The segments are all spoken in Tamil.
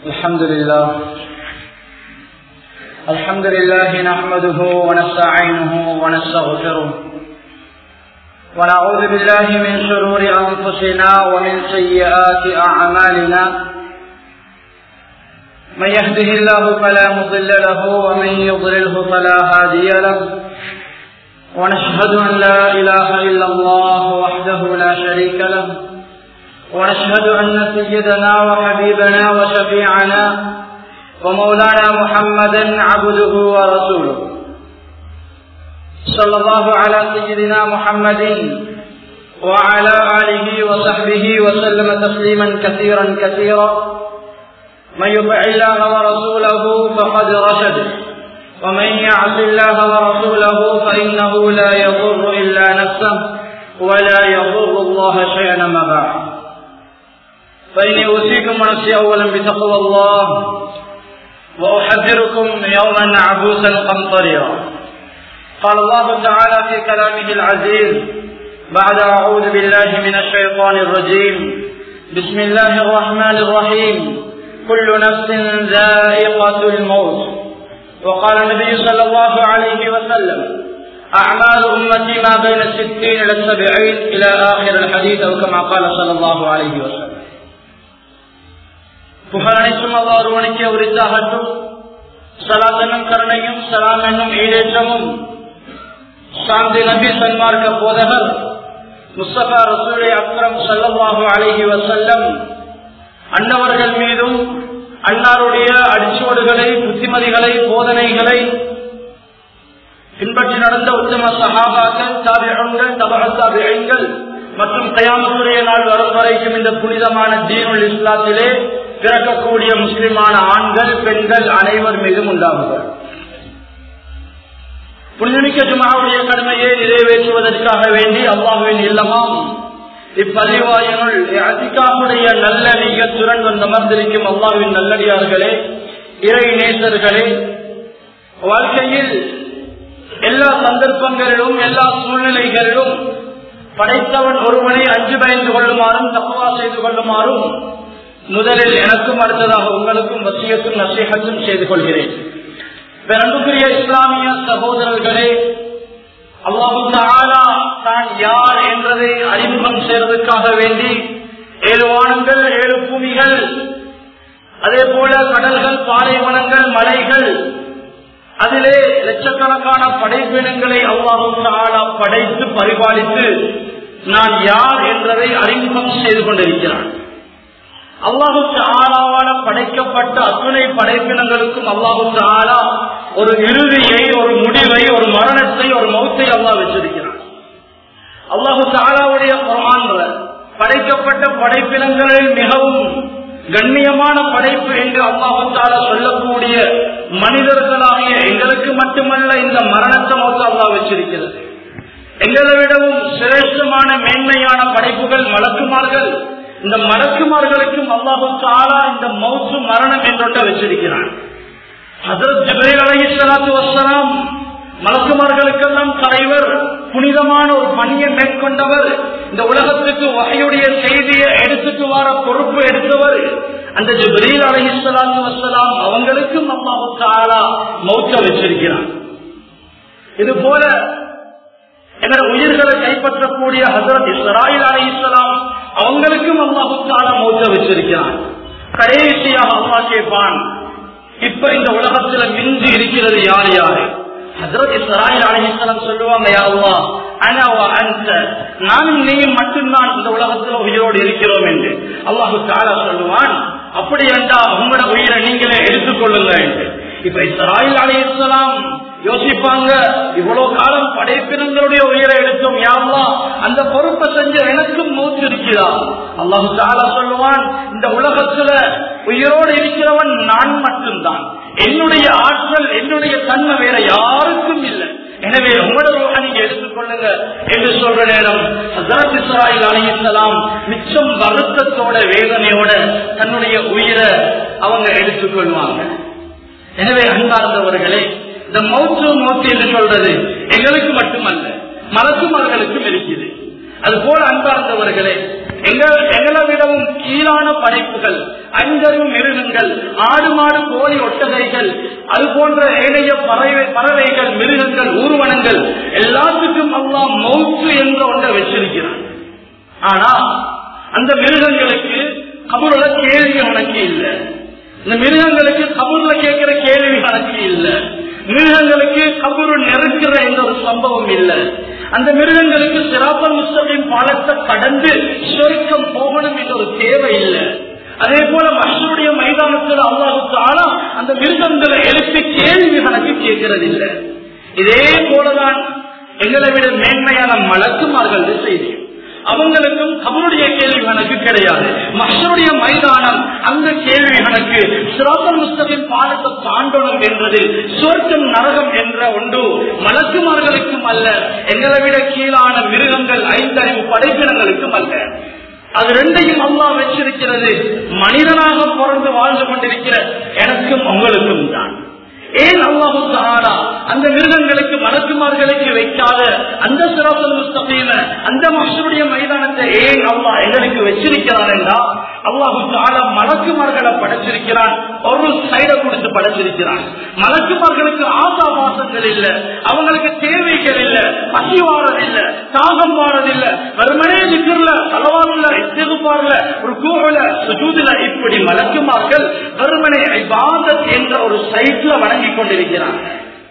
الحمد لله الحمد لله نحمده ونستعينه ونستغفره ونعوذ بالله من شرور أنفسنا ومن سيئات أعمالنا من يهده الله فلا مضل له ومن يضلله فلا هادي له ونشهد أن لا إله إلا الله وحده لا شريك له ونشهد أن سيدنا وحبيبنا وشفيعنا ومولانا محمدا عبده ورسوله صلى الله على سيدنا محمد وعلى آله وصحبه وسلم تسليما كثيرا كثيرا من يطع الله ورسوله فقد رشد ومن يعص الله ورسوله فإنه لا يضر إلا نفسه ولا يضر الله شيئا ما بعد فإني أوصيكم ونفسي أولا بتقوى الله وأحذركم يوما عبوسا قمطريرا قال الله تعالى في كلامه العزيز بعد أعوذ بالله من الشيطان الرجيم بسم الله الرحمن الرحيم كل نفس ذائقة الموت وقال النبي صلى الله عليه وسلم أعمال أمتي ما بين الستين إلى السبعين إلى آخر الحديث أو كما قال صلى الله عليه وسلم புகழனைத்தும் அவ்வாறு ஒருவனுக்கே உரித்தாகட்டும் சலாத் என்னும் கருணையும் சலாம் என்னும் ஈடேற்றமும் சாந்தி நபி சன்மார்க்க போதகர் முஸ்தபா ரசூலை அக்ரம் சல்லல்லாஹு அழகி வசல்லம் அன்னவர்கள் மீதும் அன்னாருடைய அடிச்சுவடுகளை புத்திமதிகளை போதனைகளை பின்பற்றி நடந்த உத்தம சகாபாக்கள் தாபிகள் தபகத்தாபிகள் மற்றும் கயாமத்துடைய நாள் வரும் வரைக்கும் இந்த புனிதமான தீனுல் இஸ்லாத்திலே பிறக்கக்கூடிய முஸ்லிமான ஆண்கள் பெண்கள் அனைவர் மீதும் உண்டாகுங்கள் புண்ணியமிக்க ஜுமாவுடைய கடமையை நிறைவேற்றுவதற்காக வேண்டி அல்லாஹுவின் இல்லமாம் இப்பதிவாயினுள் அதிகாவுடைய நல்ல நீகத்துடன் வந்து அமர்ந்திருக்கும் அல்லாவின் நல்லடியார்களே இறை நேசர்களே வாழ்க்கையில் எல்லா சந்தர்ப்பங்களிலும் எல்லா சூழ்நிலைகளிலும் படைத்தவன் ஒருவனை அஞ்சு பயந்து கொள்ளுமாறும் தப்பவா செய்து கொள்ளுமாறும் முதலில் எனக்கும் அடுத்ததாக உங்களுக்கும் வசியத்தும் நசீகத்தும் செய்து கொள்கிறேன் பெரும்புக்குரிய இஸ்லாமிய சகோதரர்களே அல்லாஹு தான் யார் என்பதை அறிமுகம் செய்வதற்காக வேண்டி ஏழு வானங்கள் ஏழு பூமிகள் அதே போல கடல்கள் பாலைவனங்கள் மலைகள் அதிலே லட்சக்கணக்கான படைப்பினங்களை அல்லாஹு படைத்து பரிபாலித்து நான் யார் என்பதை அறிமுகம் செய்து கொண்டிருக்கிறான் அல்லாஹுக்கு ஆளாவான படைக்கப்பட்ட அத்துணை படைப்பினங்களுக்கும் அல்லாஹுக்கு ஆளா ஒரு இறுதியை ஒரு முடிவை ஒரு மரணத்தை ஒரு மௌத்தை அல்லாஹ் வச்சிருக்கிறான் அல்லாஹுக்கு ஆளாவுடைய படைக்கப்பட்ட படைப்பினங்களில் மிகவும் கண்ணியமான படைப்பு என்று அல்லாஹால சொல்லக்கூடிய மனிதர்களாகிய எங்களுக்கு மட்டுமல்ல இந்த மரணத்தை மௌத்த அல்லா வச்சிருக்கிறது எங்களை விடவும் சிரேஷ்டமான மேன்மையான படைப்புகள் மலக்குமார்கள் இந்த மலக்குமார்களுக்கும் அல்லாஹு தாலா இந்த மௌத்து மரணம் என்றொட்ட வச்சிருக்கிறான் ஹசரத் ஜிப்ரீல் அலைஹிஸ்ஸலாத்து வஸ்ஸலாம் மலக்குமார்களுக்கெல்லாம் தலைவர் புனிதமான ஒரு பணியை மேற்கொண்டவர் இந்த உலகத்துக்கு வகையுடைய செய்தியை எடுத்துட்டு வர பொறுப்பு எடுத்தவர் அந்த ஜிப்ரீல் அலைஹிஸ்ஸலாத்து வஸ்ஸலாம் அவங்களுக்கும் அல்லாஹு தாலா மௌத்த வச்சிருக்கிறான் இது போல என்ற உயிர்களை கைப்பற்றக்கூடிய ஹசரத் இஸ்ராயில் அலி இஸ்லாம் அவங்களுக்கும் அல்லாஹுக்கான மௌத்த வச்சிருக்கிறான் கடைசியாக அல்லா கேட்பான் இப்ப இந்த உலகத்துல மிஞ்சி இருக்கிறது யார் யாரு ஹசரத் இஸ்ராயில் அலி இஸ்லாம் சொல்லுவாங்க யாருவா நானும் நீயும் மட்டும்தான் இந்த உலகத்துல உயிரோடு இருக்கிறோம் என்று அல்லாஹு தாலா சொல்லுவான் அப்படி என்றா உங்களோட உயிரை நீங்களே எடுத்துக்கொள்ளுங்க என்று இப்ப இஸ்ராயில் அலி இஸ்லாம் யோசிப்பாங்க இவ்வளவு காலம் படைப்பினங்களுடைய உயிரை எடுத்தோம் யாவா அந்த பொறுப்பை செஞ்ச எனக்கும் மூச்சு இருக்கிறா அல்லாஹு தாலா சொல்லுவான் இந்த உலகத்துல உயிரோடு இருக்கிறவன் நான் மட்டும்தான் என்னுடைய ஆற்றல் என்னுடைய தன்மை வேற யாருக்கும் இல்லை எனவே உங்களோட ரூஹா நீங்க எடுத்துக்கொள்ளுங்க என்று சொல்ற நேரம் ஹசரத் இஸ்ராயில் அலையலாம் மிச்சம் வருத்தத்தோட வேதனையோட தன்னுடைய உயிரை அவங்க எடுத்துக்கொள்வாங்க எனவே அன்பார்ந்தவர்களே இந்த மௌத்து மௌத்து என்று சொல்றது எங்களுக்கு மட்டுமல்ல மலக்குமார்களுக்கும் இருக்குது அது போல அன்பார்ந்தவர்களே எங்கள் எங்களை விடவும் கீழான படைப்புகள் அஞ்சரும் மிருகங்கள் ஆடு மாடு கோழி ஒட்டகைகள் அது போன்ற ஏனைய பறவை பறவைகள் மிருகங்கள் ஊர்வனங்கள் எல்லாத்துக்கும் அல்லாம் மௌத்து என்ற ஒன்றை வச்சிருக்கிறான் ஆனா அந்த மிருகங்களுக்கு கபூர்ல கேள்வி கணக்கு இல்ல இந்த மிருகங்களுக்கு கபூர்ல கேட்கிற கேள்வி கணக்கு இல்ல மிருகங்களுக்கு கபூர் நெருக்கிற எந்த ஒரு சம்பவம் இல்ல அந்த மிருகங்களுக்கு சிராப்பல் முஸ்லிம் பாலத்தை கடந்து சொர்க்கம் போகணும் என்ற ஒரு தேவை இல்லை அதே போல மஷருடைய மைதானத்தில் அல்லாஹுக்கு ஆனா அந்த மிருகங்களை எழுப்பி கேள்வி கணக்கு கேட்கிறது இல்லை இதே போலதான் எங்களை விட மேன்மையான மலக்குமார்கள் செய்தி அவங்களுக்கும் அவருடைய கேள்வி கணக்கு கிடையாது மற்றருடைய மைதானம் அந்த கேள்வி கணக்கு சிராத்தல் முஸ்தகின் பாலத்தை தாண்டணும் என்றது சொர்க்கம் நரகம் என்ற ஒன்று மலக்குமார்களுக்கும் அல்ல எங்களை விட கீழான மிருகங்கள் ஐந்தறிவு படைப்பினங்களுக்கும் அல்ல அது ரெண்டையும் அல்லா வச்சிருக்கிறது மனிதனாக பிறந்து வாழ்ந்து கொண்டிருக்கிற எனக்கும் உங்களுக்கும் தான் ஏன் அல்லாஹு ஆனா அந்த மிருகங்களுக்கு மலக்குமார்களுக்கு வைக்காத அந்த சிறப்பு முஸ்தபீன அந்த மஷருடைய மைதானத்தை ஏன் அல்லா எங்களுக்கு வச்சிருக்கிறான் என்றா அல்லாஹு ஆல மலக்குமார்களை படைச்சிருக்கிறான் ஒரு சைட கொடுத்து படைச்சிருக்கிறான் மலக்குமார்களுக்கு ஆசா பாசங்கள் இல்ல அவங்களுக்கு தேவைகள் இல்ல பசி வாழதில்ல தாகம் வாழதில்ல வெறுமனே நிற்கல தலவாறுல இத்திருப்பார்ல ஒரு கூறல சுஜூதில இப்படி மலக்குமார்கள் வெறுமனே இபாதத் என்ற ஒரு சைட்ல வணங்கிக் கொண்டிருக்கிறாங்க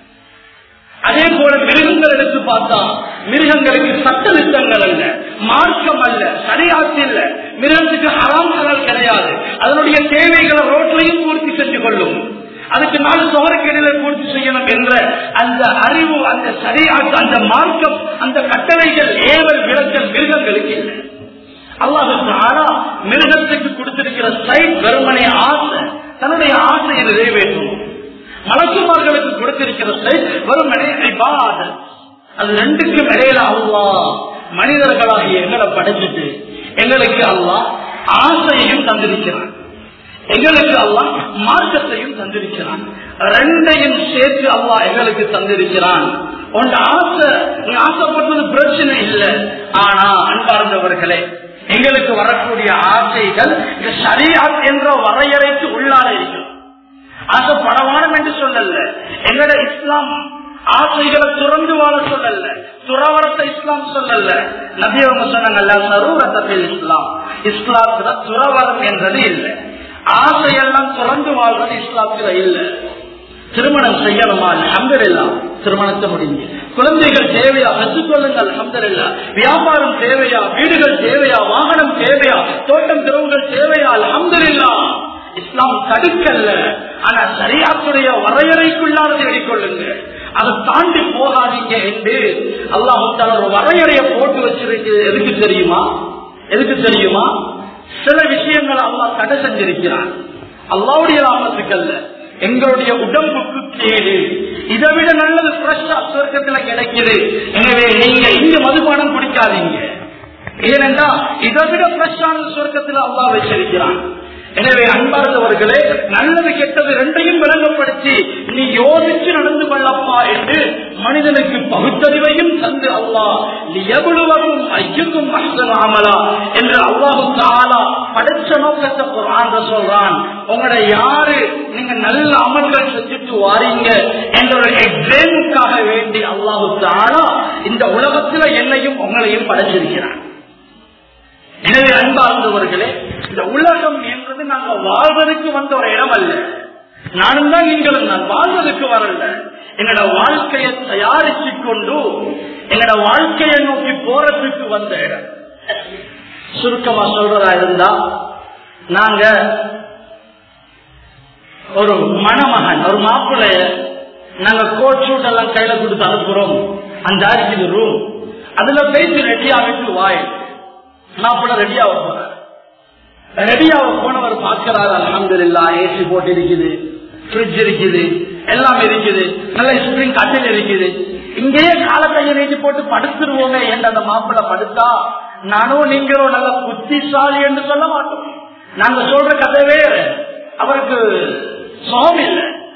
அதே போல மிருகங்கள் எடுத்து பார்த்தா மிருகங்களுக்கு சட்ட திட்டங்கள் அல்ல மார்க்கம் அல்ல சரியாச்சு இல்ல மிருகத்துக்கு ஹராம் ஹலால் கிடையாது அதனுடைய தேவைகளை ரோட்லையும் பூர்த்தி செஞ்சு கொள்ளும் அதுக்கு நாலு சோரக்கெடில பூர்த்தி செய்யணும் என்ற அந்த அறிவு அந்த சரியாட்டு அந்த மார்க்கம் அந்த கட்டளைகள் ஏவல் விளக்கல் மிருகங்களுக்கு இல்லை அல்லாஹுக்கு ஆனா மிருகத்துக்கு கொடுத்திருக்கிற சைட் வெறுமனை ஆசை தன்னுடைய ஆசையை நிறைவேற்றும் மலக்குமார்களுக்கு கொடுத்திருக்கிற சைட் வெறுமனை இபாதத். அது ரெண்டுக்கும் இடையில அல்லா மனிதர்களாகிய எங்களை படைச்சிட்டு எங்களுக்கு அல்லா ஆசையையும் தந்திருக்கிறான் எங்களுக்கு அல்லா மார்க்கத்தையும் தந்திருக்கிறான் ரெண்டையும் சேர்த்து அல்லா எங்களுக்கு தந்திருக்கிறான் உன் ஆசை நீ ஆசைப்பட்டது பிரச்சனை இல்லை ஆனா அன்பார்ந்தவர்களே எங்களுக்கு வரக்கூடிய ஆசைகள் இந்த சரியாத் என்ற வரையறைக்கு உள்ளார இருக்கும் ஆசைப்படவானம் என்று சொல்லல எங்கட இஸ்லாம் ஆசைகளை துறந்து வாழ சொல்லல துறவரத்தை இஸ்லாம் சொல்லல நபி அவங்க சொன்னாங்கல்ல சரூரத்தில் இஸ்லாம் இஸ்லாத்துல துறவரம் என்றது இல்லை ஆசையெல்லாம் துறந்து வாழ்றது இஸ்லாத்துல இல்லை திருமணம் செய்யணுமா அஹமதுல்லா திருமணத்தை முடிஞ்சு குழந்தைகள் தேவையா பெற்றுக்கொள்ளுங்கள் அஹமதுல்லா வியாபாரம் தேவையா வீடுகள் தேவையா வாகனம் தேவையா தோட்டம் திறவுகள் தேவையா அஹமதுல்லா இஸ்லாம் தடுக்கல்ல ஆனா சரியாத்துடைய வரையறைக்குள்ளானதை வெளிக்கொள்ளுங்க அதை தாண்டி போகாதீங்க என்று அல்லாஹு ஒரு வரையறையை போட்டு வச்சிருக்கு எதுக்கு தெரியுமா எதுக்கு தெரியுமா சில விஷயங்களை அல்லாஹ் தடை செஞ்சிருக்கிறான் அல்லாவுடைய லாபத்துக்கு அல்ல எங்களுடைய உடம்புக்கு கேடு இதை விட நல்லது ஃப்ரெஷ்ஷா சொர்க்கத்துல கிடைக்குது எனவே நீங்க இங்க மதுபானம் குடிக்காதீங்க ஏனென்றா இதை விட ஃப்ரெஷ்ஷான சொர்க்கத்துல அல்லா வச்சிருக்கிறான் எனவே அன்பார்ந்தவர்களே நல்லது கெட்டது ரெண்டையும் விளங்கப்படுத்தி நீ யோசிச்சு நடந்து கொள்ளப்பா என்று மனிதனுக்கு பகுத்தறிவையும் தந்து அல்லா எவ்வளவும் ஐயுக்கும் அமலா என்று அல்லாஹு தாலா படைச்ச நோக்கத்தை குரான் சொல்றான் உங்களோட யாரு நீங்க நல்ல அமல்கள் செஞ்சுட்டு வாரீங்க என்ற ஒரு எக்ஸாமுக்காக வேண்டி அல்லாஹு தாலா இந்த உலகத்துல என்னையும் உங்களையும் படைச்சிருக்கிறான் எனவே அன்பார்ந்தவர்களே இந்த உலகம் என்பது நாங்க வாழ்வதற்கு வந்த ஒரு இடம் அல்ல நானும் தான் நீங்களும் நான் வாழ்வதற்கு வரல எங்களோட வாழ்க்கையை தயாரிச்சு கொண்டு எங்களோட வாழ்க்கையை நோக்கி போறதுக்கு வந்த இடம் சுருக்கமா சொல்றதா இருந்தா நாங்க ஒரு மணமகன் ஒரு மாப்பிள்ளைய நாங்க கோட் ஷூட் எல்லாம் கையில கொடுத்து அனுப்புறோம் அந்த அரிசி ரூம் அதுல பேசி ரெடியாகிட்டு வாய் மாப்பிள்ள ரெடியாக போறார் ரெடியாக போனவர் பார்க்கிறார் அலமதுல்லா ஏசி போட்டு இருக்குது ஃப்ரிட்ஜ் இருக்குது எல்லாம் இருக்குது நல்ல ஸ்பிரிங் கட்டில் இருக்குது இங்கேயே கால கையை நீட்டி போட்டு படுத்துருவோமே என்று அந்த மாப்பிள்ள படுத்தா நானும் நீங்களும் நல்ல புத்திசாலி என்று சொல்ல மாட்டோம் நாங்க சொல்ற கதை வேற அவருக்கு சுகம் இல்லை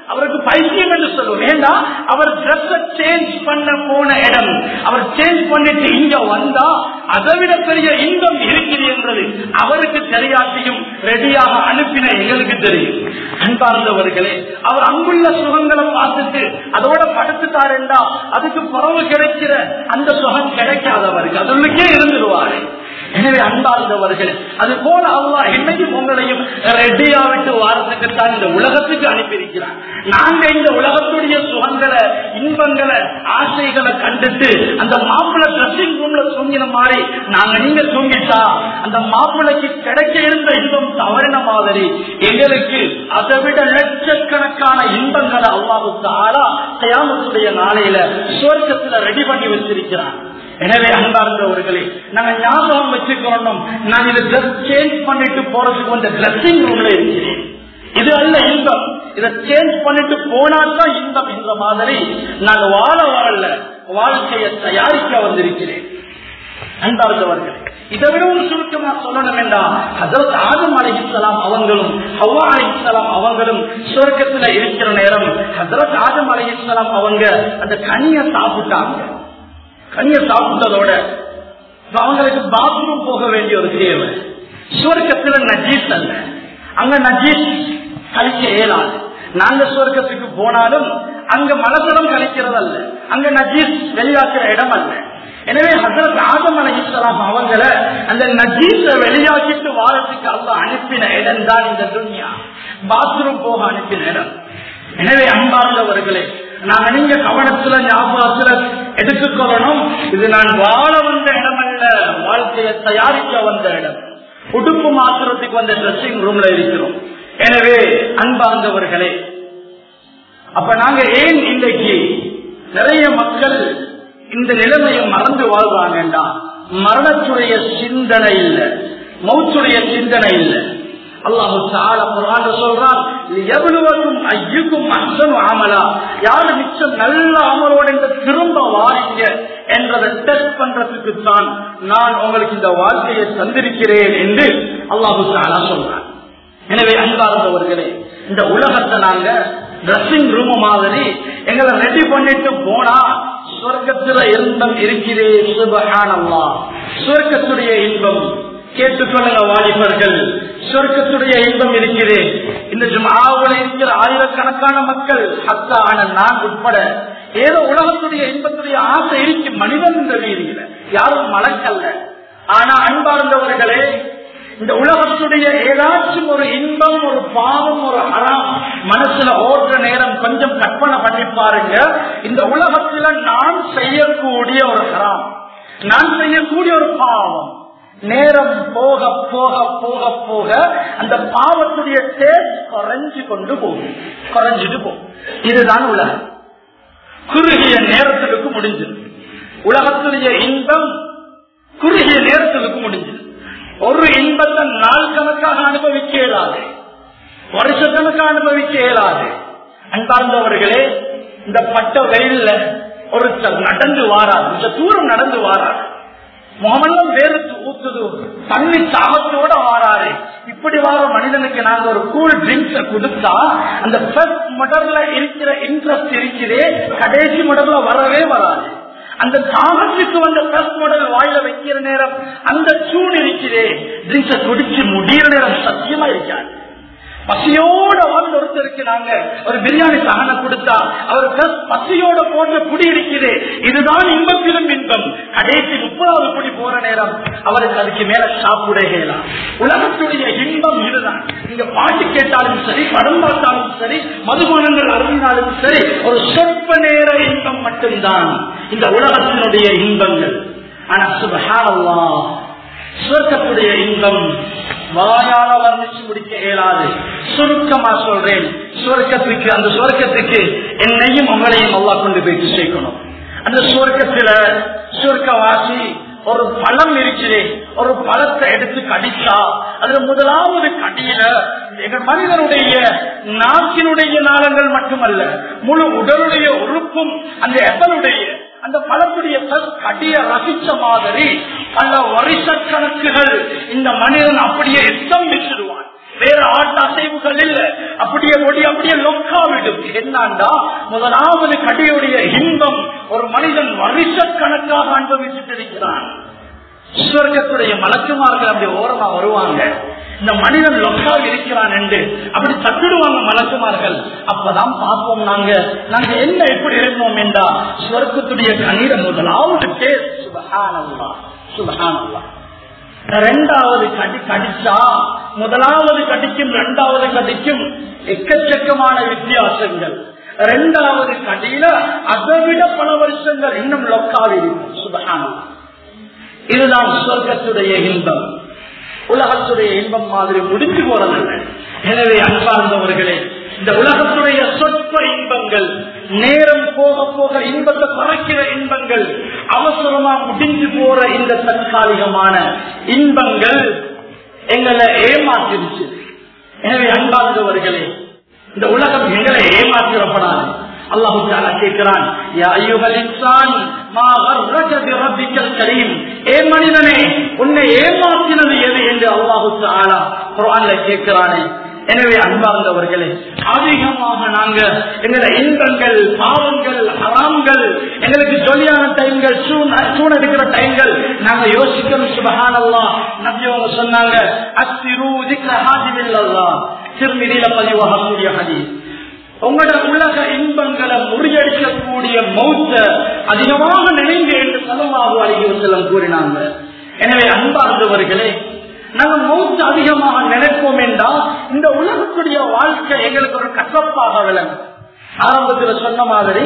அவருக்கு பைத்தியம் என்று சொல்லுவோம் ஏண்டா அவர் ட்ரெஸ் சேஞ்ச் பண்ண போன இடம் அவர் சேஞ்ச் பண்ணிட்டு இங்க வந்தா அதை விட பெரிய இன்பம் இருக்குது என்றது அவருக்கு தெரியாட்டியும் ரெடியாக அனுப்பின எங்களுக்கு தெரியும் அன்பார்ந்தவர்களே அவர் அங்குள்ள சுகங்களை பார்த்துட்டு அதோட படுத்துட்டாருண்டா அதுக்கு புறவு கிடைக்கிற அந்த சுகம் கிடைக்காதவருக்கு அதுக்கே இருந்துருவாரு எனவே அன்பார்ந்தவர்கள் அது போல அல்லா என்னையும் உங்களையும் ரெடியா விட்டு வாரத்துக்கு தான் இந்த உலகத்துக்கு அனுப்பியிருக்கிறார் நாங்க இந்த உலகத்துடைய சுகங்களை இன்பங்களை ஆசைகளை கண்டுட்டு அந்த மாப்பிள்ளை ட்ரெஸ்ஸிங் ரூம்ல தூங்கின மாதிரி நாங்க நீங்க தூங்கிட்டா அந்த மாப்பிள்ளைக்கு கிடைக்க இருந்த இன்பம் தவறின மாதிரி எங்களுக்கு அதை விட லட்சக்கணக்கான இன்பங்களை அல்லாவுக்கு ஆளா தயாமத்துடைய நாளையில சுவர்க்கத்துல ரெடி பண்ணி வச்சிருக்கிறான் எனவே அன்பார்ந்தவர்களே நாங்க ஞாபகம் வச்சுக்கணும் நான் இதை ட்ரெஸ் சேஞ்ச் பண்ணிட்டு போறதுக்கு வந்த ட்ரெஸ்ஸிங் ரூம்ல இருக்கிறேன் இது அல்ல இன்பம் இதை சேஞ்ச் பண்ணிட்டு போனால்தான் இன்பம் என்ற மாதிரி நான் வாழ வரல வாழ்க்கையை தயாரிக்க வந்திருக்கிறேன் அன்பார்ந்தவர்களே இதை விட ஒரு சுருக்கமா சொல்லணும் என்றால் அதாவது ஆதம் அலைஹிஸ்லாம் அவங்களும் ஹவ்வா அலைஹிஸ்லாம் அவங்களும் சுருக்கத்துல இருக்கிற நேரம் ஹசரத் ஆதம் அலைஹிஸ்லாம் அவங்க அந்த கனியை சாப்பிட்டாங்க கனியை சாப்பிட்டதோட அவங்களுக்கு பாத்ரூம் போக வேண்டிய ஒரு தேவை சுவர்க்கத்துல நஜீஸ் அல்ல அங்க நஜீஸ் கழிக்க இயலாது நாங்க சுவர்க்கத்துக்கு போனாலும் அங்க மலசலம் கழிக்கிறது அல்ல அங்க நஜீஸ் வெளியாக்குற இடம் அல்ல எனவே ஹசரத் ஆதம் அலை இஸ்லாம் அவங்கள அந்த நஜீஸ வெளியாக்கிட்டு வாரத்துக்கு அல்ல அனுப்பின இடம் தான் இந்த துன்யா பாத்ரூம் போக அனுப்பின இடம் எனவே அன்பார்ந்தவர்களே நாங்க நீங்க கவனத்துல ஞாபகத்துல எடுத்துக்கொள்ளணும் இது நான் வாழ வந்த இடம் அல்ல வாழ்க்கையை தயாரிக்க வந்த இடம் உடுப்பு மாத்திரத்துக்கு வந்த ட்ரெஸ்ஸிங் ரூம்ல இருக்கிறோம் எனவே அன்பார்ந்தவர்களே அப்ப நாங்க ஏன் இன்றைக்கு நிறைய மக்கள் இந்த நிலைமையை மறந்து வாழ்றாங்கடா மரணத்துடைய சிந்தனை இல்லை மௌத்துடைய சிந்தனை இல்லை அல்லாஹு தால குரான் சொல்றான் எவ்வளவுக்கும் ஐயுக்கும் அசனும் ஆமலா யாரு மிச்சம் நல்ல அமலோட இந்த திரும்ப வாரீங்க என்றதை டெஸ்ட் பண்றதுக்கு தான் நான் உங்களுக்கு இந்த வாழ்க்கையை தந்திருக்கிறேன் என்று அல்லாஹு தாலா சொல்றான் எனவே அன்பார்ந்தவர்களே இந்த உலகத்தை நாங்க ட்ரெஸ்ஸிங் ரூம் மாதிரி எங்களை ரெடி பண்ணிட்டு போனா சொர்க்கத்துல இன்பம் இருக்கிறே சுபகானம்மா சொர்க்கத்துடைய இன்பம் கேட்டுக்கொள்ளுங்க வாலிபர்கள் சொர்க்கத்துடைய இன்பம் இருக்கிறே இந்த ஜுமாவில் இருக்கிற ஆயிரக்கணக்கான மக்கள் ஹத்தான நான் உட்பட ஏதோ உலகத்துடைய இன்பத்துடைய ஆசை இருக்கு மனிதன் என்ற ரீதியில யாரும் மலக்கல்ல ஆனா அன்பார்ந்தவர்களே இந்த உலகத்துடைய ஏதாச்சும் ஒரு இன்பம் ஒரு பாவம் ஒரு அறம் மனசுல ஓடுற நேரம் கொஞ்சம் கற்பனை பண்ணி பாருங்க இந்த உலகத்துல நான் செய்யக்கூடிய ஒரு ஹராம் நான் செய்யக்கூடிய ஒரு பாவம் நேரம் போக போக போக போக அந்த பாவத்துடைய டேஸ்ட் குறைஞ்சு கொண்டு போகும் குறைஞ்சிட்டு போகும் இதுதான் உலகம் குறுகிய நேரத்துக்கு முடிஞ்சது உலகத்துடைய இன்பம் குறுகிய நேரத்துக்கு முடிஞ்சது ஒரு இன்பத்தை நாள் கணக்காக அனுபவிக்க இயலாது வருஷக்கணக்காக அனுபவிக்க இயலாது அன்பார்ந்தவர்களே இந்த பட்ட வெயில்ல ஒருத்தர் நடந்து வாரார் இந்த தூரம் நடந்து வாரார் முகமெல்லாம் வேறுத்து ஊத்துது தண்ணி தாகத்தோட வாராரு இப்படி வார மனிதனுக்கு நாங்க ஒரு கூல் ட்ரிங்க்ஸ கொடுத்தா அந்த ஃபர்ஸ்ட் மடர்ல இருக்கிற இன்ட்ரெஸ்ட் இருக்கிறே கடைசி மடர்ல வரவே வராது அந்த தாகத்துக்கு வந்த ஃபர்ஸ்ட் மாடல் வாயில வைக்கிற நேரம் அந்த சூடு இருக்கிறே ட்ரிங்க்ஸ குடிச்சு முடிகிற நேரம் சத்தியமா இருக்காது பசியோட வாழ்ந்த ஒருத்தருக்கு நாங்க ஒரு பிரியாணி சகனை கொடுத்தா அவர் பசியோட போட்ட குடி இருக்குது இதுதான் இன்பத்திலும் இன்பம் கடைசி முப்பதாவது குடி போற நேரம் அவருக்கு அதுக்கு மேல சாப்பிட இயலாம் உலகத்துடைய இன்பம் இதுதான் நீங்க பாட்டு கேட்டாலும் சரி படம் பார்த்தாலும் சரி மதுபானங்கள் அருந்தினாலும் சரி ஒரு சொற்ப நேர இன்பம் மட்டும்தான் இந்த உலகத்தினுடைய இன்பங்கள் ஆனா சுபஹானல்லா சுவர்க்கத்துடைய இன்பம் வாயால வர்ணிச்சு முடிக்க இயலாது சுருக்கமா சொல்றேன் சுவர்க்கத்துக்கு அந்த சுவர்க்கத்துக்கு என்னையும் உங்களையும் அல்லா கொண்டு போயிட்டு சேர்க்கணும் அந்த சுவர்க்கத்துல சுவர்க்கவாசி ஒரு பழம் இருக்கிறே ஒரு பழத்தை எடுத்து கடிச்சா அதுல முதலாவது கடியில எங்க மனிதனுடைய நாக்கினுடைய நாளங்கள் மட்டுமல்ல முழு உடலுடைய உறுப்பும் அந்த எவனுடைய அந்த பழத்துடைய கடிய ரசிச்ச மாதிரி பல வருஷ கணக்குகள் இந்த மனிதன் அப்படியே எத்தம் வச்சிருவான் வேற ஆட்ட அசைவுகள் இல்ல அப்படியே ஒடி அப்படியே லொக்கா விடும் என்னண்டா முதலாவது கடியுடைய இன்பம் ஒரு மனிதன் வருஷக்கணக்காக அனுபவிச்சுட்டு இருக்கிறான் சுவர்க்கத்துடைய மலக்குமார்கள் அப்படி ஓரமா வருவாங்க இந்த மனிதன் லொக்காக இருக்கிறான் என்று அப்படி தட்டுடுவாங்க மலக்குமார்கள் அப்பதான் பார்ப்போம் நாங்க நாங்க என்ன எப்படி இருந்தோம் என்றா சுவர்க்கத்துடைய கண்ணீரை முதலாவது பேர் சுபஹானல்லா சுபஹானல்லா ரெண்டாவது கடி கடிச்சா முதலாவது கடிக்கும் இரண்டாவது கடிக்கும் எக்கச்சக்கமான வித்தியாசங்கள் ரெண்டாவது கடியில அதை விட பல வருஷங்கள் இன்னும் லொக்காவில் இருக்கும் சுபஹானல்லா இதுதான் சொர்க்கத்துடைய இன்பம் உலகத்துடைய இன்பம் மாதிரி முடிஞ்சு போறதில்ல எனவே அன்பார்ந்தவர்களே இந்த உலகத்துடைய சொற்ப இன்பங்கள் நேரம் போக போக இன்பத்தை பறக்கிற இன்பங்கள் அவசரமா முடிஞ்சு போற இந்த தற்காலிகமான இன்பங்கள் எங்களை ஏமாற்றிருச்சு எனவே அன்பார்ந்தவர்களே இந்த உலகம் எங்களை ஏமாற்றிடப்படாது அல்லாஹு தாலா கேட்கிறான் யா அய்யுஹல் இன்சான் மா கர்ரக பிரப்பிக்கல் கரீம் ஏ மனிதனே உன்னை ஏமாற்றினது எது என்று அல்லாஹு தாலா குர்ஆன்ல கேட்கிறானே எனவே அன்பார்ந்தவர்களே அதிகமாக நாங்க எங்களை இன்பங்கள் பாவங்கள் ஹராம்கள் எங்களுக்கு ஜொலியான டைம்கள் சூன் எடுக்கிற டைம்கள் நாங்க யோசிக்கணும் சுபஹானல்லா நபி அவங்க சொன்னாங்க அஸ்திரு திக்ர ஹாதிமில்லல்லா திருநிதியில பதிவாகக்கூடிய ஹதீஸ் உங்களோட உலக இன்பங்களை முறியடிக்கக்கூடிய மௌத்த அதிகமாக நினைங்க என்று சலமாக அறிவித்தலம் கூறினாங்க எனவே அன்பார்ந்தவர்களே நாங்கள் மௌத்து அதிகமாக நினைப்போம் என்றால் இந்த உலகத்துடைய வாழ்க்கை எங்களுக்கு ஒரு கசப்பாக விளங்கும் ஆரம்பத்தில் சொன்ன மாதிரி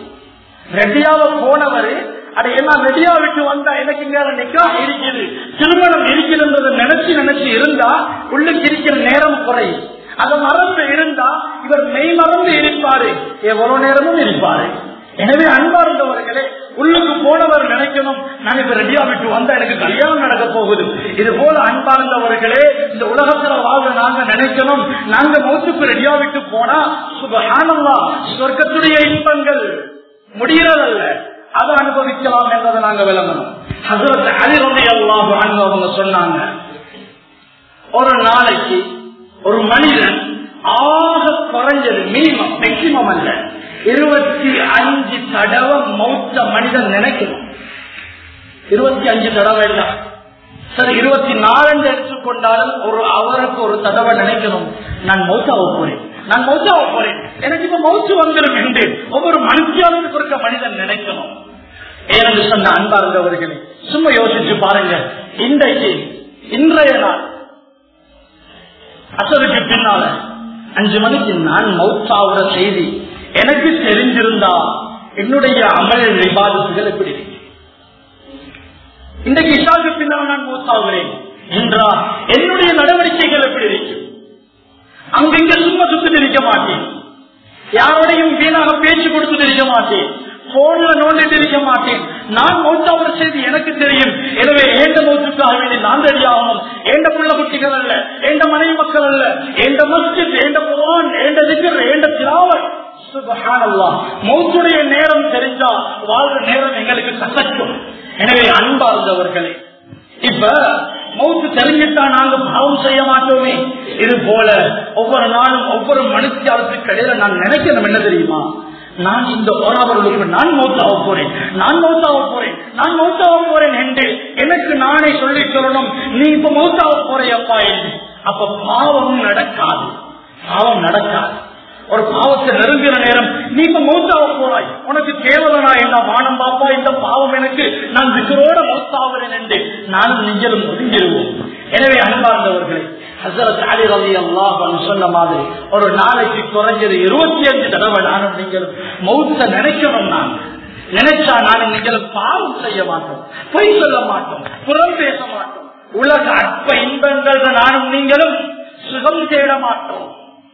ரெடியாவ போனவர் அட என்ன ரெடியா விட்டு வந்தா எனக்கு இங்க நிக்கா இருக்குது திருமணம் இருக்குதுன்றதை நினைச்சு நினைச்சு இருந்தா உள்ளுக்கு இருக்கிற நேரம் குறையும் அதை மறந்து இருந்தா இவர் மெய் மறந்து இருப்பாரு எவ்வளவு நேரமும் இருப்பாரு எனவே அன்பார்ந்தவர்களே உள்ளுக்கு போனவர் நினைக்கணும் நான் இப்ப ரெடியா விட்டு வந்தா எனக்கு கல்யாணம் நடக்க போகுது இது போல அன்பார்ந்தவர்களே இந்த உலகத்துல வாழ நாங்க நினைக்கணும் நாங்க மௌத்துக்கு ரெடியா விட்டு போனா சுபகானம்மா சொர்க்கத்துடைய இன்பங்கள் முடிகிறதல்ல அதை அனுபவிக்கலாம் என்பதை நாங்க விளங்கணும் ஹசரத் அலிரதை அல்லாஹ் அவங்க சொன்னாங்க ஒரு நாளைக்கு ஒரு மனிதன் ஆக குறைஞ்சது மினிமம் மேக்சிமம் அல்ல இருபத்தி அஞ்சு தடவை மௌத்த மனிதன் நினைக்கணும் இருபத்தி அஞ்சு தடவை இல்ல சரி இருபத்தி நாலு எடுத்துக்கொண்டாலும் ஒரு அவருக்கு ஒரு தடவை நினைக்கணும் நான் மௌத்தாவ போறேன் நான் மௌத்தாவ போறேன் எனக்கு இப்ப மௌத்து வந்துடும் என்று ஒவ்வொரு மனுஷியாளுக்கு இருக்க மனிதன் நினைக்கணும் ஏனென்று சொன்ன அன்பார்ந்தவர்களே சும்மா யோசிச்சு பாருங்க இன்றைக்கு இன்றைய நாள் அசருக்கு பின்னால அஞ்சு மணிக்கு நான் மௌத்தாவுற செய்தி எனக்கு தெரிஞ்சிருந்தா என்னுடைய அமல் விவாதத்துகள் எப்படி இருக்கு இன்றைக்கு இஷாவுக்கு பின்னால் நான் மௌத்தாகிறேன் என்றா என்னுடைய நடவடிக்கைகள் எப்படி இருக்கு அங்கிங்க சும்மா சுத்திட்டு இருக்க மாட்டேன் யாரோடையும் வீணாக பேச்சு கொடுத்துட்டு இருக்க மாட்டேன் போன்ல நோண்டிட்டு இருக்க மாட்டேன் நான் மௌத்தாவுற செய்தி எனக்கு தெரியும் எனவே ஏண்ட மௌத்துக்காக வேண்டி நான் ரெடி ஆகணும் ஏண்ட புள்ள குட்டிகள் அல்ல ஏண்ட மனைவி மக்கள் அல்ல ஏண்ட மஸ்ஜித் ஏண்ட புவான் ஏண்ட திகர் ஏண்ட திராவல் மௌத்துடைய நேரம் தெரிஞ்சா வாழ்ற நேரம் எங்களுக்கு கசக்கும் எனவே அன்பார்ந்தவர்களே இப்ப மௌத்து தெரிஞ்சிட்டா நாங்க பாவம் செய்ய மாட்டோமே இது போல ஒவ்வொரு நாளும் ஒவ்வொரு மனுஷியாளத்துக்கு இடையில நான் நினைக்கணும் என்ன தெரியுமா நான் இந்த ஓராவர்களுக்கு நான் மௌத்தாக போறேன் நான் மௌத்தாக போறேன் நான் மௌத்தாக போறேன் என்று எனக்கு நானே சொல்லி சொல்லணும் நீ இப்ப மௌத்தாக போறையப்பா என்று அப்ப பாவம் நடக்காது பாவம் நடக்காது ஒரு பாவத்தை நெருங்குற நேரம் நீ இப்ப மௌத்தாக போறாய் உனக்கு கேவலனா என்ன வானம் பாப்பா இந்த பாவம் எனக்கு நான் விக்கரோட மௌத்தாகிறேன் என்று நானும் நீங்களும் ஒதுங்கிடுவோம் எனவே அன்பார்ந்தவர்களே ஹசரத் அலி ரவி அல்லாஹ் சொன்ன மாதிரி ஒரு நாளைக்கு குறைஞ்சது இருபத்தி அஞ்சு தடவை நானும் நீங்களும் மௌத்த நினைக்கணும் நான் நினைச்சா நானும் நீங்களும் பாவம் செய்ய மாட்டோம் பொய் சொல்ல மாட்டோம் புறம் பேச மாட்டோம் உலக அற்ப இன்பங்கள் நானும் நீங்களும் சுகம் தேட மாட்டோம்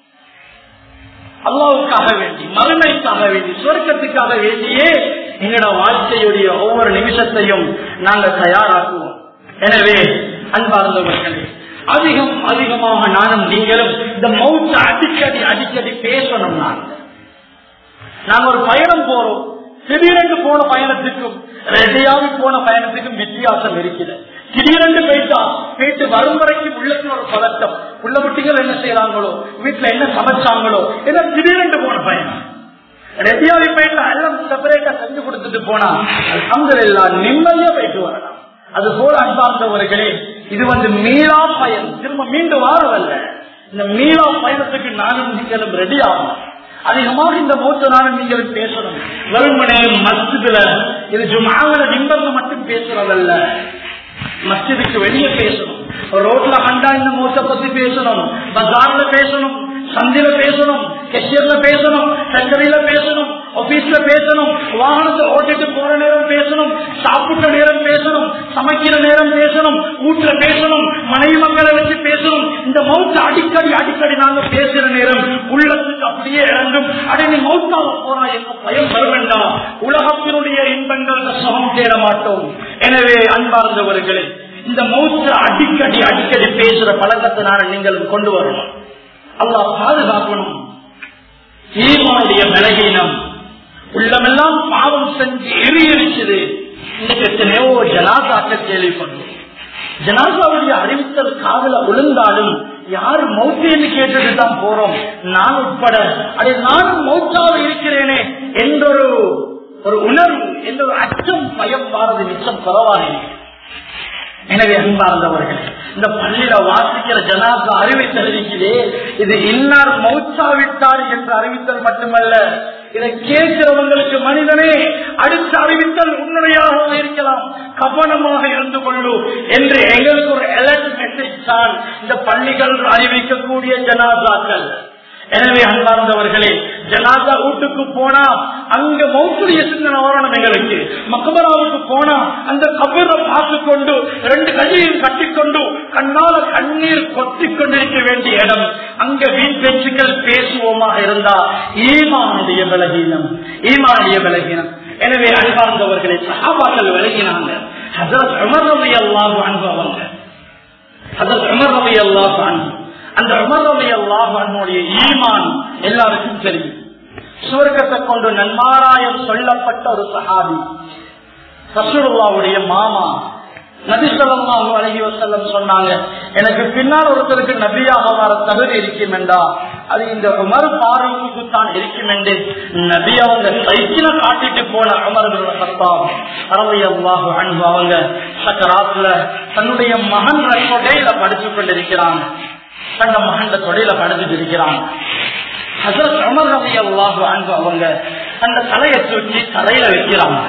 அல்லாவுக்காக வேண்டி மறுமைக்காக வேண்டி சொர்க்கத்துக்காக வேண்டியே எங்களோட வாழ்க்கையுடைய ஒவ்வொரு நிமிஷத்தையும் நாங்கள் தயாராக்குவோம் எனவே அன்பார்ந்தவர்களே அதிகம் அதிகமாக நானும் நீங்களும் இந்த மௌத்த அடிக்கடி அடிக்கடி பேசணும் நான் நாங்க ஒரு பயணம் போறோம் திடீரென்று போன பயணத்துக்கும் ரெடியாகி போன பயணத்துக்கும் வித்தியாசம் இருக்குது திடீரென்று போயிட்டா போயிட்டு வரும் வரைக்கும் உள்ளத்தில் ஒரு பதட்டம் உள்ள குட்டிகள் என்ன செய்யறாங்களோ வீட்டுல என்ன சமைச்சாங்களோ என்ன திடீரென்று போன பயணம் ரெடியாகி போயிட்டா எல்லாம் செப்பரேட்டா செஞ்சு கொடுத்துட்டு போனா அல்ஹம்துலில்லா நிம்மதியா போயிட்டு வரலாம் அது போல அன்பார்ந்தவர்களே இது வந்து மீளா பயன் திரும்ப மீண்டும் வாரவல்ல இந்த மீளா பயணத்துக்கு நானும் நீங்களும் ரெடி ஆகணும் அதிகமாக இந்த மூத்த நானும் நீங்களும் பேசணும் வெறுமனே மஸ்ஜிதுல இது ஜுமாவில நிம்பர்ல மட்டும் பேசுறதல்ல மஸ்ஜிதுக்கு வெளியே பேசணும் ரோட்ல கண்டா இந்த மூத்த பத்தி பேசணும் பஜார்ல பேசணும் சந்தில பேசணும் கெஷியர்ல பேசணும் ஃபேக்டரியில பேசணும் ஆபீஸ்ல பேசணும் வாகனத்தை ஓட்டிட்டு போற நேரம் பேசணும் சாப்பிட்ட நேரம் பேசணும் சமைக்கிற நேரம் பேசணும் வீட்டுல பேசணும் மனைவி மக்களை வச்சு பேசணும் இந்த மௌத்த அடிக்கடி அடிக்கடி நாங்க பேசுற நேரம் உள்ளத்துக்கு அப்படியே இறங்கும் அடே நீ மௌத்தாக போறா எங்க பயம் வர வேண்டாம் உலகத்தினுடைய இன்பங்கள் சுகம் தேட மாட்டோம் எனவே அன்பார்ந்தவர்களே இந்த மௌத்த அடிக்கடி அடிக்கடி பேசுற பழக்கத்தினால நீங்கள் கொண்டு வரணும் அல்லாஹ் பாதுகாக்கணும் ஈமானுடைய பலகீனம் உள்ளமெல்லாம் பாவம் செஞ்சு எரியரிச்சது இன்னைக்கு எத்தனையோ ஜனாசாக்க கேள்விப்பட்டோம் ஜனாசாவுடைய அறிவித்தல் காதல விழுந்தாலும் யாரு மௌத்தேன்னு கேட்டுட்டு தான் போறோம் நான் உட்பட அதை நானும் மௌத்தாக இருக்கிறேனே என்றொரு ஒரு உணர்வு என்ற ஒரு அச்சம் பயம் வாரது மிச்சம் குறவாக எனவே அன்பார்ந்தவர்கள் இந்த பள்ளியில வாசிக்கிற ஜனாசா அறிவித்தல் இருக்கிறே இது இன்னார் மௌச்சாவிட்டார் என்ற அறிவித்தல் மட்டுமல்ல இதை கேட்கிறவங்களுக்கு மனிதனே அடுத்த அறிவித்தல் உன்னுடையாக இருக்கலாம் கவனமாக இருந்து கொள்ளு என்று எங்களுக்கு ஒரு அலர்ட் மெசேஜ் தான் இந்த பள்ளிகள் அறிவிக்கக்கூடிய ஜனாசாக்கள் எனவே அன்பார்ந்தவர்களே ஜனாதா வீட்டுக்கு போனா அங்க மௌத்துடைய சிந்தனை வரணும் எங்களுக்கு மக்பராவுக்கு போனா அந்த கபரை பார்த்து கொண்டு ரெண்டு கையையும் கட்டிக்கொண்டு கண்ணால கண்ணீர் கொட்டிக் கொண்டிருக்க வேண்டிய இடம் அங்க வீண் பேச்சுக்கள் பேசுவோமாக இருந்தா ஈமானுடைய பலகீனம் ஈமானுடைய பலகீனம் எனவே அன்பார்ந்தவர்களை சகாபாக்கள் விலகினாங்க ஹசரத் உமர் ரவி அல்லாஹ் அனுபவங்க ஹசரத் உமர் ரவி அல்லாஹ் அனுபவம் அந்த உமரவை அல்லாஹனுடைய ஈமான் எல்லாருக்கும் தெரியும் சுவர்க்கத்தை கொண்டு நன்மாராயம் சொல்லப்பட்ட ஒரு சஹாபி ரசூலுல்லாவுடைய மாமா நபி சொல்லமாக அழகி வசல்லம் சொன்னாங்க எனக்கு பின்னால் ஒருத்தருக்கு நபியாக வர தகுதி இருக்கும் என்றா அது இந்த உமர் பாரூக்கு தான் இருக்கும் என்று நபி அவங்க சைக்கிள காட்டிட்டு போன அமர்களோட சத்தாம் அறவை அல்லாஹு அன்பு அவங்க சக்கராத்துல தன்னுடைய மகன் கொடையில படிச்சு கொண்டிருக்கிறாங்க தங்க மகன் தொடையில படுத்துட்டு இருக்கிறான் ஹசரத் அமர் ரவி அல்லாஹு அன்பு அவங்க அந்த தலையை தூக்கி தலையில வைக்கிறாங்க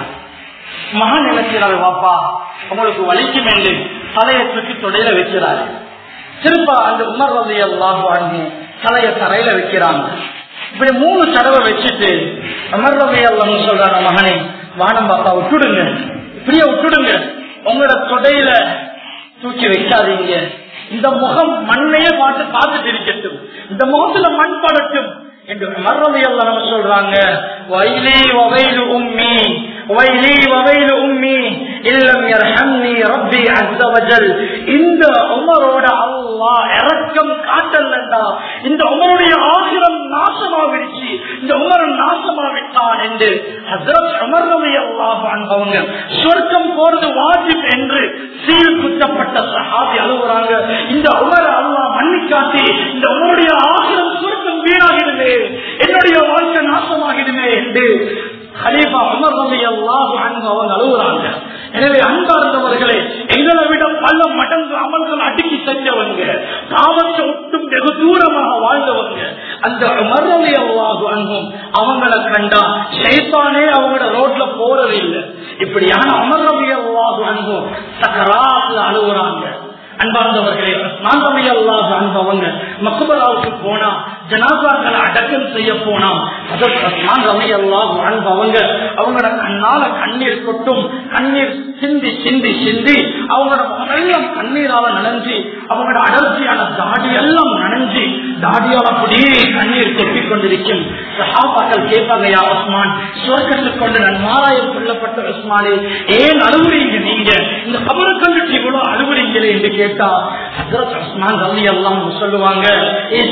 மகன் நினைக்கிறாரு வாப்பா உங்களுக்கு வலிக்கும் என்று தலையை தூக்கி தொடையில வைக்கிறாரு திருப்ப அந்த உமர் ரவி அல்லாஹு அன்பு தலைய தரையில வைக்கிறாங்க இப்படி மூணு தடவை வச்சுட்டு அமர் ரவி அல்லாஹ் சொல்றாங்க மகனே வானம் பாப்பா விட்டுடுங்க இப்படியே விட்டுடுங்க உங்களோட தொடையில தூக்கி வைக்காதீங்க இந்த முகம் மண்ணையே பார்த்து பார்த்துட்டு இருக்கட்டும் இந்த முகத்துல மண் படட்டும் என்று மரணி எல்லாம் சொல்றாங்க வயலி வகையில் உம்மி வயலி வகையில் உம்மி இல்லம் யர்ஹம்னி ரப்பி அஸ்ஸ வஜல் இந்த உமரோட அல்லாஹ் இரக்கம் காட்டலண்டா இந்த உமருடைய ஆகிரம் நாசமாவிடுச்சு இந்த உமர் நாசமாவிட்டான் என்று ஹசரத் உமர் ரவி அல்லாஹ் அவங்க சொர்க்கம் போறது வாஜிப் என்று சீல் குத்தப்பட்ட சஹாபி அழுகுறாங்க இந்த உமர் அல்லாஹ் மன்னிக்காட்டி இந்த உமருடைய ஆகிரம் சொர்க்கம் வீணாகிடுமே என்னுடைய வாழ்க்கை நாசமாகிடுமே என்று ஹலீஃபா உமர் ரவி அல்லாஹ் அவங்க அழுகுறாங்க எனவே அன்பார்ந்தவர்களே எங்களை விட பல மடங்கு அமல்கள் அடுக்கி செஞ்சவங்க பாவத்தை ஒட்டும் வெகு தூரமாக வாழ்ந்தவங்க அந்த மறுவழி அல்லாஹு அன்பும் அவங்கள கண்டா ஷைத்தானே அவங்களோட ரோட்ல போறது இல்லை இப்படியான அமர்ரவி அல்லாஹு அன்பும் சக்கராத்துல அழுகுறாங்க அன்பார்ந்தவர்களே உஸ்மான் ரவி அல்லாஹ் அன்பவங்க மக்குபராவுக்கு போனா ஜனாசாக்களை அடக்கம் செய்ய போனா அதற்கு உஸ்மான் ரவி அல்லாஹ் அன்பவங்க அவங்களோட கண்ணால கண்ணீர் கொட்டும் கண்ணீர் சிந்தி சிந்தி சிந்தி அவங்களோட முகமெல்லாம் கண்ணீரால நனைஞ்சு அவங்களோட அடர்த்தியான தாடி எல்லாம் நனைஞ்சு தாடியால் அப்படியே கண்ணீர் கொட்டிக் கொண்டிருக்கும் சஹாபாக்கள் கேட்பாங்க யா உஸ்மான் சுவர்க்கத்துக்கு கொண்டு நன்மாராயம் கொல்லப்பட்ட உஸ்மானே ஏன் அழுகுறீங்க நீங்க இந்த கபரை கண்டுட்டு இவ்வளவு அழுகுறீங்களே என்று கேட்டா ஹசரத் உஸ்மான் ரவி எல்லாம் சொல்லுவாங்க ஏ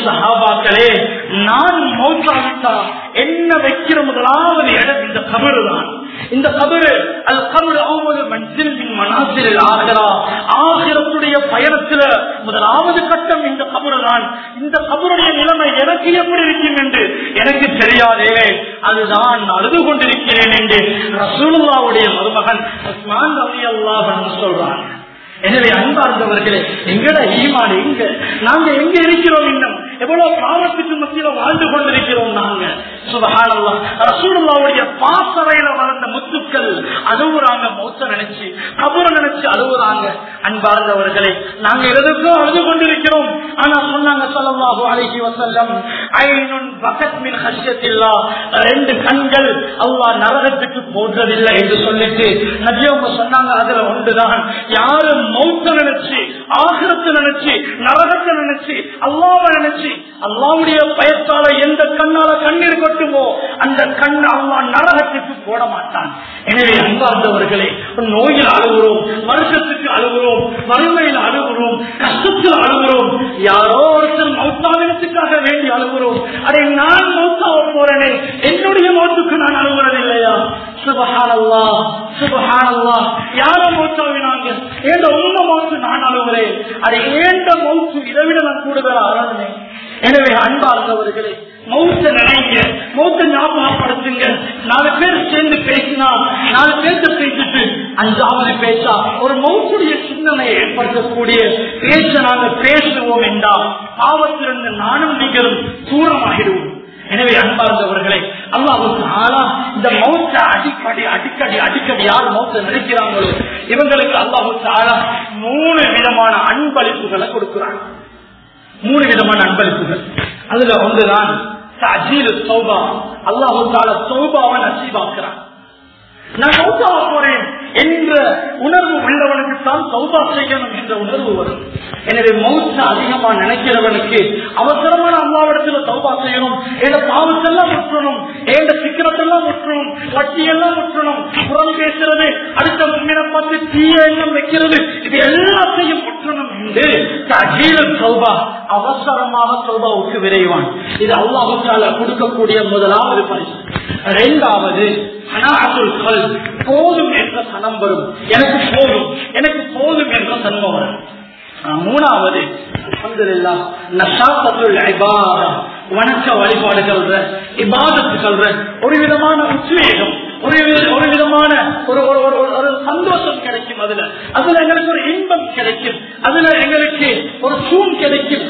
சஹாபாக்களே நான் மௌத்தாவிட்டா என்ன வைக்கிற முதலாவது இடம் இந்த கபரு தான் இந்த கபரு அல் கபரு அவ்வளவு மன்சிலின் மனாசிரில் ஆகிறா ஆகிரத்துடைய பயணத்துல முதலாவது கட்டம் இந்த கபரு தான் இந்த கபருடைய நிலைமை எனக்கு எப்படி இருக்கும் என்று எனக்கு தெரியாதே அதுதான் நான் அழுது கொண்டிருக்கிறேன் என்று ரசூலுல்லாவுடைய மருமகன் உஸ்மான் ரவி அல்லாஹ் சொல்றாங்க எனவே அன்பார்ந்தவர்களே எங்கட ஈமான் எங்க நாங்க எங்க இருக்கிறோம் இன்னும் எவ்வளவு பாவத்துக்கு மத்தியில வாழ்ந்து கொண்டிருக்கிறோம் நாங்க சுபஹானல்லா ரசூலுல்லாவுடைய பாசறையில வளர்ந்த முத்துக்கள் அழுவுறாங்க மௌத்த நினைச்சு கபர நினைச்சு அழுவுறாங்க அன்பார்ந்தவர்களே நாங்க எதுக்கும் அழுது கொண்டிருக்கிறோம் ஆனா சொன்னாங்க சொல்லவாஹு அழகி வசல்லம் ஐநுன் பகத் மின் ஹஷ்யத்தில்லா ரெண்டு கண்கள் அல்லாஹ் நரகத்துக்கு போன்றதில்லை என்று சொல்லிட்டு நபியவங்க சொன்னாங்க அதுல ஒன்றுதான் யாரும் மௌத்த நினைச்சு ஆகிரத்தை நினைச்சு நரகத்தை நினைச்சு அல்லாவை நினைச்சு அல்லாவுடைய பயத்தால எந்த கண்ணால கண்ணீர் கொட்டுமோ அந்த கண் அல்லா நரகத்துக்கு போட மாட்டான் எனவே அன்பார்ந்தவர்களே நோயில் அழுகிறோம் வருஷத்துக்கு அழுகிறோம் வறுமையில் அழுகிறோம் கஷ்டத்தில் அழுகிறோம் யாரோ ஒருத்தர் மௌத்தாவினத்துக்காக வேண்டி அழுகிறோம் அதை நான் மௌத்தாவ போறேனே என்னுடைய மௌத்துக்கு நான் அழுகிறது இல்லையா சுபஹானல்லா சுபஹானல்லா யாரோ மௌத்தாவினாங்க ஏண்ட உண்மை மௌத்து நான் அழுகிறேன் அதை ஏண்ட மௌத்து இதை விட நான் கூடுதலா அழகுனேன் எனவே அன்பார்ந்தவர்களே மௌத்த நினைங்க மௌத்த ஞாபகப்படுத்துங்க நாலு பேர் சேர்ந்து பேசினா நாலு பேர்த்த பேசிட்டு அஞ்சாவது பேச்சா ஒரு மௌத்துடைய சிந்தனையை ஏற்படுத்தக்கூடிய பேச்ச நாங்க பேசுவோம் என்றால் பாவத்திலிருந்து நானும் நீங்களும் தூரமாகிடுவோம் எனவே அன்பார்ந்தவர்களே அல்லாவுக்கு ஆளா இந்த மௌத்த அடிக்கடி அடிக்கடி அடிக்கடி யார் மௌத்த நினைக்கிறாங்களோ இவங்களுக்கு அல்லாவுக்கு ஆளா மூணு விதமான அன்பளிப்புகளை கொடுக்கிறாங்க மூணு விதமான அன்பளிப்புகள் அதுல ஒன்றுதான் அஜீல் சௌபா அல்லாஹு தால சௌபாவை நசீபாக்குறான் நான் சௌபா போறேன் என்ற உணர்வு உள்ளவனுக்கு தான் சௌபா செய்யணும் என்ற உணர்வு வரும் எனவே மௌத்த அதிகமா நினைக்கிறவனுக்கு அவசரமான அல்லாவிடத்துல சௌபா செய்யணும் எந்த பாவத்தெல்லாம் முற்றணும் எந்த சிக்கனத்தெல்லாம் முற்றணும் வட்டியெல்லாம் முற்றணும் புறம் பேசுறது அடுத்த முன்னிட பார்த்து தீய எண்ணம் வைக்கிறது இது எல்லாத்தையும் முற்றணும் என்று அஜீல் சௌபா அவசரமாக சௌபாவுக்கு விரைவான் இது அல்லாஹால கொடுக்கக்கூடிய முதலாவது பரிசு இரண்டாவது போதும் என்ற சனம் வரும் எனக்கு போதும் எனக்கு போதும் என்ற தன்மை வரும் மூணாவது வணக்க வழிபாடுகள் இபாதத்துகள் ஒரு விதமான உத்வேகம் ஒரு ஒரு விதமான ஒரு ஒரு சந்தோஷம் கிடைக்கும் அதுல அதுல எங்களுக்கு ஒரு இன்பம் கிடைக்கும் அதுல எங்களுக்கு ஒரு சூன் கிடைக்கும்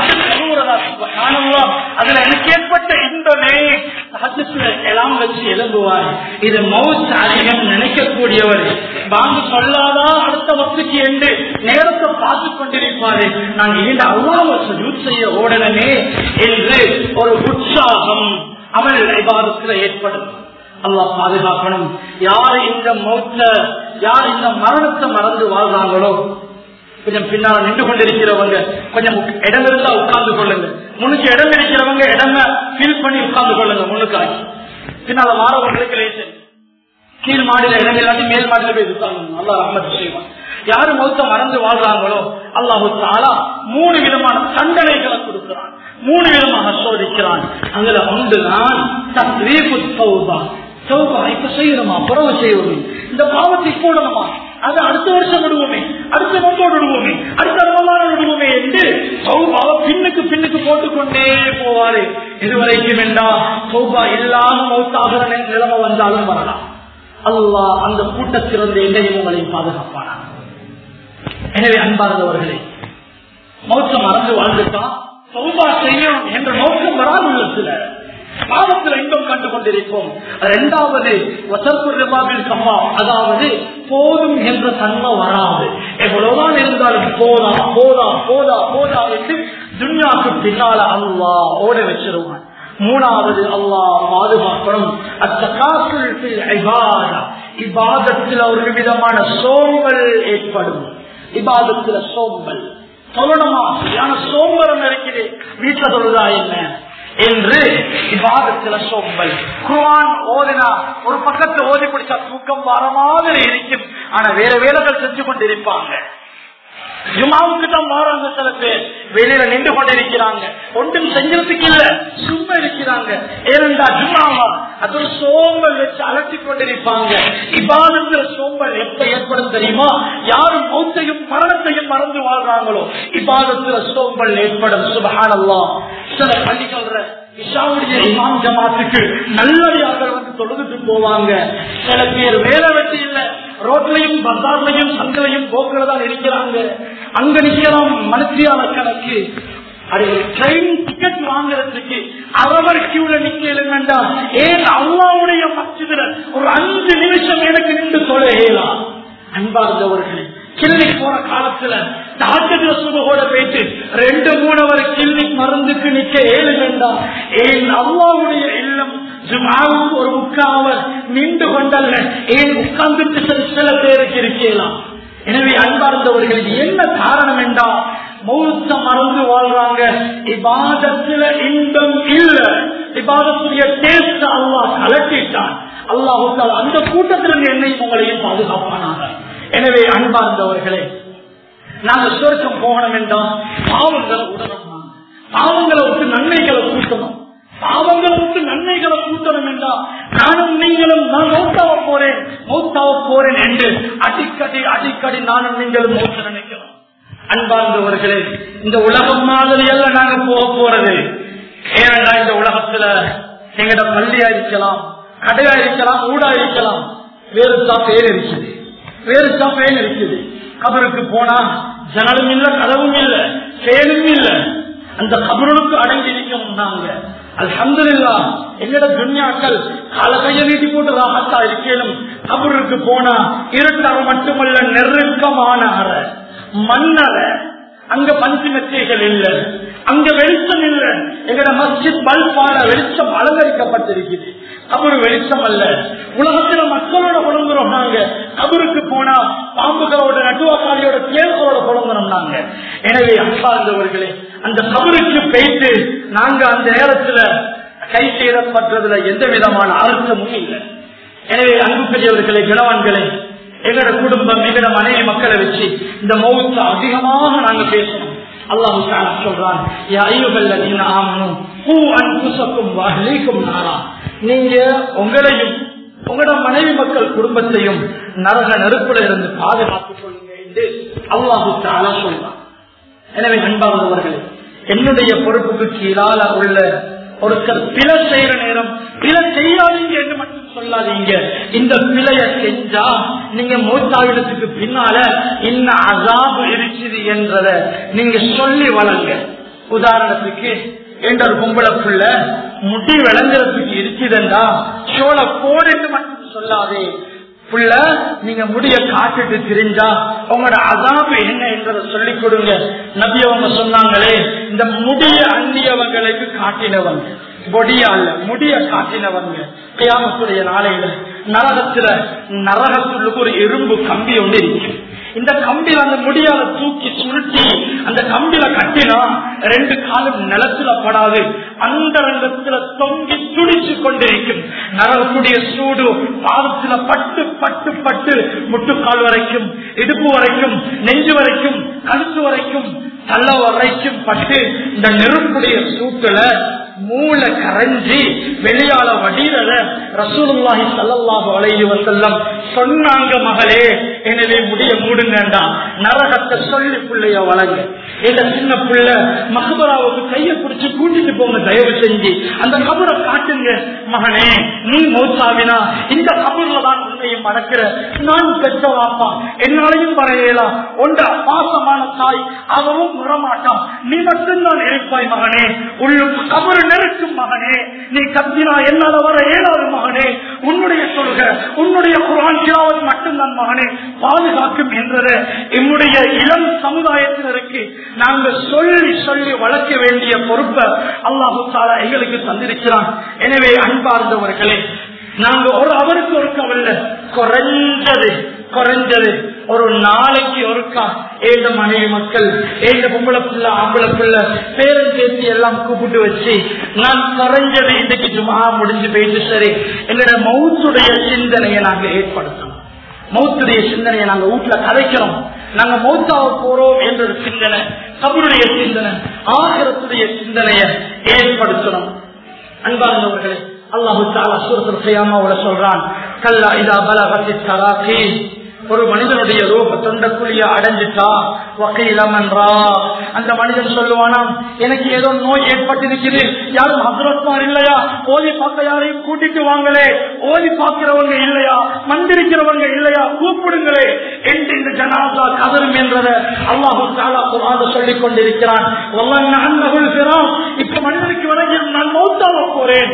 அதுல எனக்கு ஏற்பட்ட இன்பமே சகஜத்துல எல்லாம் வச்சு எழும்புவார் இது மவுத் அதிகம் நினைக்கக்கூடியவர் வாங்க சொல்லாதா அடுத்த வசதிக்கு என்று நேரத்தை பார்த்து கொண்டிருப்பாரு நான் ஏன் அல்லாம யூஸ் செய்ய ஓடனே என்று ஒரு உற்சாகம் அமல் விவாதத்தில் ஏற்படும் அல்லாஹ் பாதுகாக்கணும் யார் இந்த மௌத்த யார் இந்த மரணத்தை மறந்து வாழ்றாங்களோ கொஞ்சம் பின்னால நின்று கொண்டிருக்கிறவங்க கொஞ்சம் இடம் இருந்தா உட்கார்ந்து கொள்ளுங்க முன்னுக்கு இடம் இருக்கிறவங்க இடமே ஃபீல் பண்ணி உட்கார்ந்து கொள்ளுங்க முன்னுக்காகி பின்னால மாறவங்களுக்கு லேசன் கீழ் மாடியில இடம் இல்லாட்டி மேல் மாடியில போய் உட்கார்ந்து நல்லா ரஹமத் செய்வான் யாரு மௌத்த மறந்து வாழ்றாங்களோ அல்லாஹு தாலா மூணு விதமான தண்டனைகளை கொடுக்கிறான் மூணு விதமாக சோதிக்கிறான் அதுல ஒன்றுதான் தத்வீபு தௌபா சௌபா இப்ப செய்யணுமா புறவு செய்யணும் இந்த பாவத்தை போடணுமா அது அடுத்த வருஷம் விடுவோமே அடுத்த நோக்கோடு விடுவோமே அடுத்த ரமலான விடுவோமே என்று சௌபாவை பின்னுக்கு பின்னுக்கு போட்டுக்கொண்டே போவாரு இதுவரைக்கும் என்றா சௌபா இல்லாம மௌத்தாகிற நிலைமை வந்தாலும் வரலாம் அல்லாஹ் அந்த கூட்டத்திலிருந்து என்னையும் உங்களையும் பாதுகாப்பானா எனவே அன்பார்ந்தவர்களே மௌத்தம் மறந்து வாழ்ந்துட்டான் சௌபா செய்யும் என்ற நோக்கம் வராது உள்ளத்துல பாவத்தில் இன்பம் கண்டு கொண்டிருப்போம் இரண்டாவது கம்மா அதாவது போதும் என்ற தன்மை வராது எவ்வளவுதான் இருந்தாலும் போதா போதா போதா போதா என்று துன்யாக்கு பின்னால அல்லா ஓட வச்சிருவான் மூணாவது அல்லாஹ் பாதுகாக்கணும் இபாதத்தில் ஒரு விதமான சோம்பல் ஏற்படும் இபாதத்துல சோம்பல் சொல்லணுமா சரியான சோம்பரம் இருக்குது வீட்டுல சொல்லுதா என்ன என்று விவாதத்துல சோம்பல் குர்ஆன் ஓதினா ஒரு பக்கத்தை ஓதி பிடிச்சா தூக்கம் வர மாதிரி இருக்கும் ஆனா வேற வேலைகள் செஞ்சு கொண்டிருப்பாங்க ஜுமாவுக்கு தான் மாறாங்க சில பேர் வெளியில நின்று கொண்டிருக்கிறாங்க ஒன்றும் செஞ்சதுக்கு இல்ல சும்மா இருக்கிறாங்க ஏனென்றா ஜும்மாவா அது ஒரு சோம்பல் வச்சு அலட்டி கொண்டிருப்பாங்க இபாதத்துல சோம்பல் எப்ப ஏற்படும் தெரியுமா யாரும் மௌத்தையும் மரணத்தையும் மறந்து வாழ்றாங்களோ இபாதத்துல சோம்பல் ஏற்படும் சுபஹானல்லா சில பள்ளிகள் இஷாவுடைய இமாம் ஜமாத்துக்கு நல்லடியார்கள் வந்து தொழுதுட்டு போவாங்க சில பேர் வேலை வெட்டி இல்ல ரோட்லையும் பசார்லையும் சங்கலையும் போக்குல தான் இருக்கிறாங்க அங்க நிக்கலாம் மனுஷியான கணக்கு அது ட்ரெயின் டிக்கெட் வாங்குறதுக்கு அரவர் கியூல நிக்கல வேண்டாம் ஏன் அல்லாவுடைய மசிதில ஒரு அஞ்சு நிமிஷம் எனக்கு நின்று தொலைலாம் அன்பார்ந்தவர்களே கிளினிக் போற காலத்துல டாக்டர் சுகோட போயிட்டு ரெண்டு மூணு வரை கிளினிக் மருந்துக்கு நிக்க ஏழு வேண்டாம் ஏன் அல்லாவுடைய இல்லம் ஜுமாவுக்கு ஒரு முக்காவர் நின்று கொண்டல்ல ஏன் உட்கார்ந்துட்டு சில சில பேருக்கு இருக்கலாம் எனவே அன்பார்ந்தவர்கள் இது என்ன காரணம் என்றால் மௌத்த மறந்து வாழ்றாங்க இபாதத்துல இன்பம் இல்ல இபாதத்துடைய டேஸ்ட் அல்லாஹ் கலட்டிட்டான் அல்லாஹால் அந்த கூட்டத்திலிருந்து என்னையும் உங்களையும் பாதுகாப்பானாங்க எனவே அன்பார்ந்தவர்களே நாங்க சுவர்க்கம் போகணும் என்றால் பாவங்களை உடனே பாவங்களை விட்டு நன்மைகளை கூட்டணும் பாவங்களை விட்டு நன்மைகளை கூட்டணும் என்றால் நானும் நீங்களும் நான் மௌத்தாவ போறேன் மௌத்தாவ போறேன் என்று அடிக்கடி அடிக்கடி நானும் நீங்களும் மௌத்த நினைக்கிறோம் அன்பார்ந்தவர்களே இந்த உலகம் மாதிரி அல்ல நாங்க போக போறது ஏனென்றா இந்த உலகத்துல எங்கட பள்ளியா இருக்கலாம் கடையா இருக்கலாம் ஊடா இருக்கலாம் வேறு தான் பேர் இருக்குது வேறு தான் பேர் இருக்குது கபருக்கு போனா ஜனலும் இல்ல கதவும் இல்ல செயலும் இல்ல அந்த கபருளுக்கு அடங்கி இருக்கணும் நாங்க அல்ஹம்துலில்லா எங்கட துன்யாக்கள் கால கைய நீட்டி போட்டு ராகத்தா இருக்கணும் கபருக்கு போனா இருட்டற மட்டுமல்ல நெருக்கமான அறை மண்ணறை அங்க பஞ்சு மெத்தைகள் இல்ல அங்க வெளிச்சம் இல்ல எங்கட மஸ்ஜித் பல்பான வெளிச்சம் அலங்கரிக்கப்பட்டிருக்குது கபரு வெளிச்சம் அல்ல உலகத்துல மக்களோட குழம்புறோம் நாங்க கபருக்கு போனா பாம்புகளோட நட்டுவாக்காளியோட தேர்தலோட குழம்புறோம் நாங்க எனவே அன்பார்ந்தவர்களே அந்த கபருக்கு போயிட்டு நாங்க அந்த நேரத்துல கை செய்யப்பட்டதுல எந்த விதமான அர்த்தமும் இல்லை எனவே அன்புக்குரியவர்களே கிழவன்களே எங்கட குடும்பம் எங்கட மனைவி மக்களை வச்சு இந்த மௌத்த அதிகமாக நாங்க பேசணும் அல்லாஹு தஆலா சொல்றான் யா அய்யுஹல்லதீன ஆமனு கூ அன்ஃபுஸக்கும் வஅஹ்லீக்கும் நாரா நீங்க உங்களையும் உங்களோட மனைவி மக்கள் குடும்பத்தையும் நரக நெருப்புல இருந்து பாதுகாத்துக் கொள்ளுங்க என்று அல்லாஹு தஆலா சொல்றான் எனவே அன்பார்ந்தவர்களே என்னுடைய பொறுப்புக்கு கீழால உள்ள ஒருத்தர் பிழை செய்யற நேரம் பிழை செய்யாதீங்க என்று மட்டும் சொல்லாதீங்க இந்த பிழைய செஞ்சா நீங்க மூத்தாவிடத்துக்கு பின்னால இன்ன அசாபு இருக்குது என்றத நீங்க சொல்லி வளங்க உதாரணத்துக்கு என்ற ஒரு பொம்பளை புள்ள முடி விளங்குறதுக்கு இருக்குதுண்டா சோழ போடு என்று மட்டும் சொல்லாதே புள்ள நீங்க முடிய காட்டுட்டு தெரிஞ்சா உங்களோட அதாபு என்ன என்றதை சொல்லிக் கொடுங்க நபி அவங்க சொன்னாங்களே இந்த முடிய அந்நியவங்களுக்கு காட்டினவங்க பொடியா இல்ல முடிய காட்டினவங்க கியாமத்துடைய நாளையில நரகத்துல நரகத்துள்ளுக்கு ஒரு எறும்பு கம்பி ஒன்று இருக்கு இந்த கம்பியில அந்த முடியால தூக்கி சுருட்டி அந்த கம்பியில கட்டினா ரெண்டு காலம் நிலத்துல படாது அந்த ரங்கத்துல தொங்கி துடிச்சு கொண்டிருக்கும் நரகத்துடைய சூடு பாதத்துல பட்டு பட்டு பட்டு முட்டுக்கால் வரைக்கும் இடுப்பு வரைக்கும் நெஞ்சு வரைக்கும் கழுத்து வரைக்கும் தள்ள வரைக்கும் பட்டு இந்த நெருப்புடைய சூட்டுல மூளை கரைஞ்சி வெளியால வடிரத ரசூலுல்லாஹி ஸல்லல்லாஹு அலைஹி வஸல்லம் சொன்னாங்க மகளே எனவே முடிய மூடுங்கண்டா நரகத்தை சொல்லி பிள்ளைய வளங்க இந்த சின்ன பிள்ளை மகபராவுக்கு கைய பிடிச்சு கூட்டிட்டு போங்க தயவு செஞ்சு அந்த கபரை காட்டுங்க மகனே நீ மௌசாவினா இந்த கபூர்ல தான் உன்னையும் மடக்கிற நான் பெற்ற வாப்பா என்னாலையும் வரையலாம் ஒன்ற பாசமான தாய் அவரும் வரமாட்டான் நீ மட்டும்தான் இருப்பாய் மகனே உள்ளுக்கு கபரு நெருக்கும் மகனே நீ கத்தினா என்னால வர ஏழாவது மகனே உன்னுடைய சொல்க உன்னுடைய குரான் கிராவத் மட்டும்தான் மகனே பாதுகாக்கும் என்றது என்னுடைய இளம் சமுதாயத்தினருக்கு நாங்கள் சொல்லி சொல்லி வளர்க்க வேண்டிய பொறுப்பை அல்லாஹு தாலா எங்களுக்கு தந்திருக்கிறான் எனவே அன்பார்ந்தவர்களே நாங்க ஒரு அவருக்கு ஒரு கவல்ல குறைஞ்சது குறைஞ்சது ஒரு நாளைக்கு ஒருக்கா ஏழு மனைவி மக்கள் ஏழு பொம்பளை பிள்ளை ஆம்பளை பிள்ளை பேரன் பேசி எல்லாம் கூப்பிட்டு வச்சு நான் குறைஞ்சது இன்னைக்கு சும்மா முடிஞ்சு போயிட்டு சரி எங்களோட மௌத்துடைய சிந்தனையை நாங்க ஏற்படுத்தணும் மௌத்துடைய சிந்தனையை நாங்க வீட்டுல கதைக்கிறோம் நாங்க மௌத்தாக போறோம் என்ற ஒரு சிந்தனை கபருடைய சிந்தனை ஆகிரத்துடைய சிந்தனையை ஏற்படுத்தணும் அன்பார்ந்தவர்களே அல்லாஹு தாலா சூரத்தில் செய்யாம சொல்றான் கல்லா இதா பலகத்தி தராக்கி ஒரு மனிதனுடைய ரூப தொண்டக்குழிய அடைஞ்சிட்டா வகையிலமன்றா அந்த மனிதன் சொல்லுவானாம் எனக்கு ஏதோ நோய் ஏற்பட்டிருக்குது யாரும் ஹசரத்மார் இல்லையா ஓதி பார்க்க யாரையும் கூட்டிட்டு வாங்களே ஓதி பார்க்கிறவங்க இல்லையா மந்திரிக்கிறவங்க இல்லையா கூப்பிடுங்களே என்று இந்த ஜனாசா கதரும் என்றத அல்லாஹு தாலா குராத சொல்லிக் கொண்டிருக்கிறான் இப்ப மனிதனுக்கு வரைக்கும் நான் மௌத்தாவ போறேன்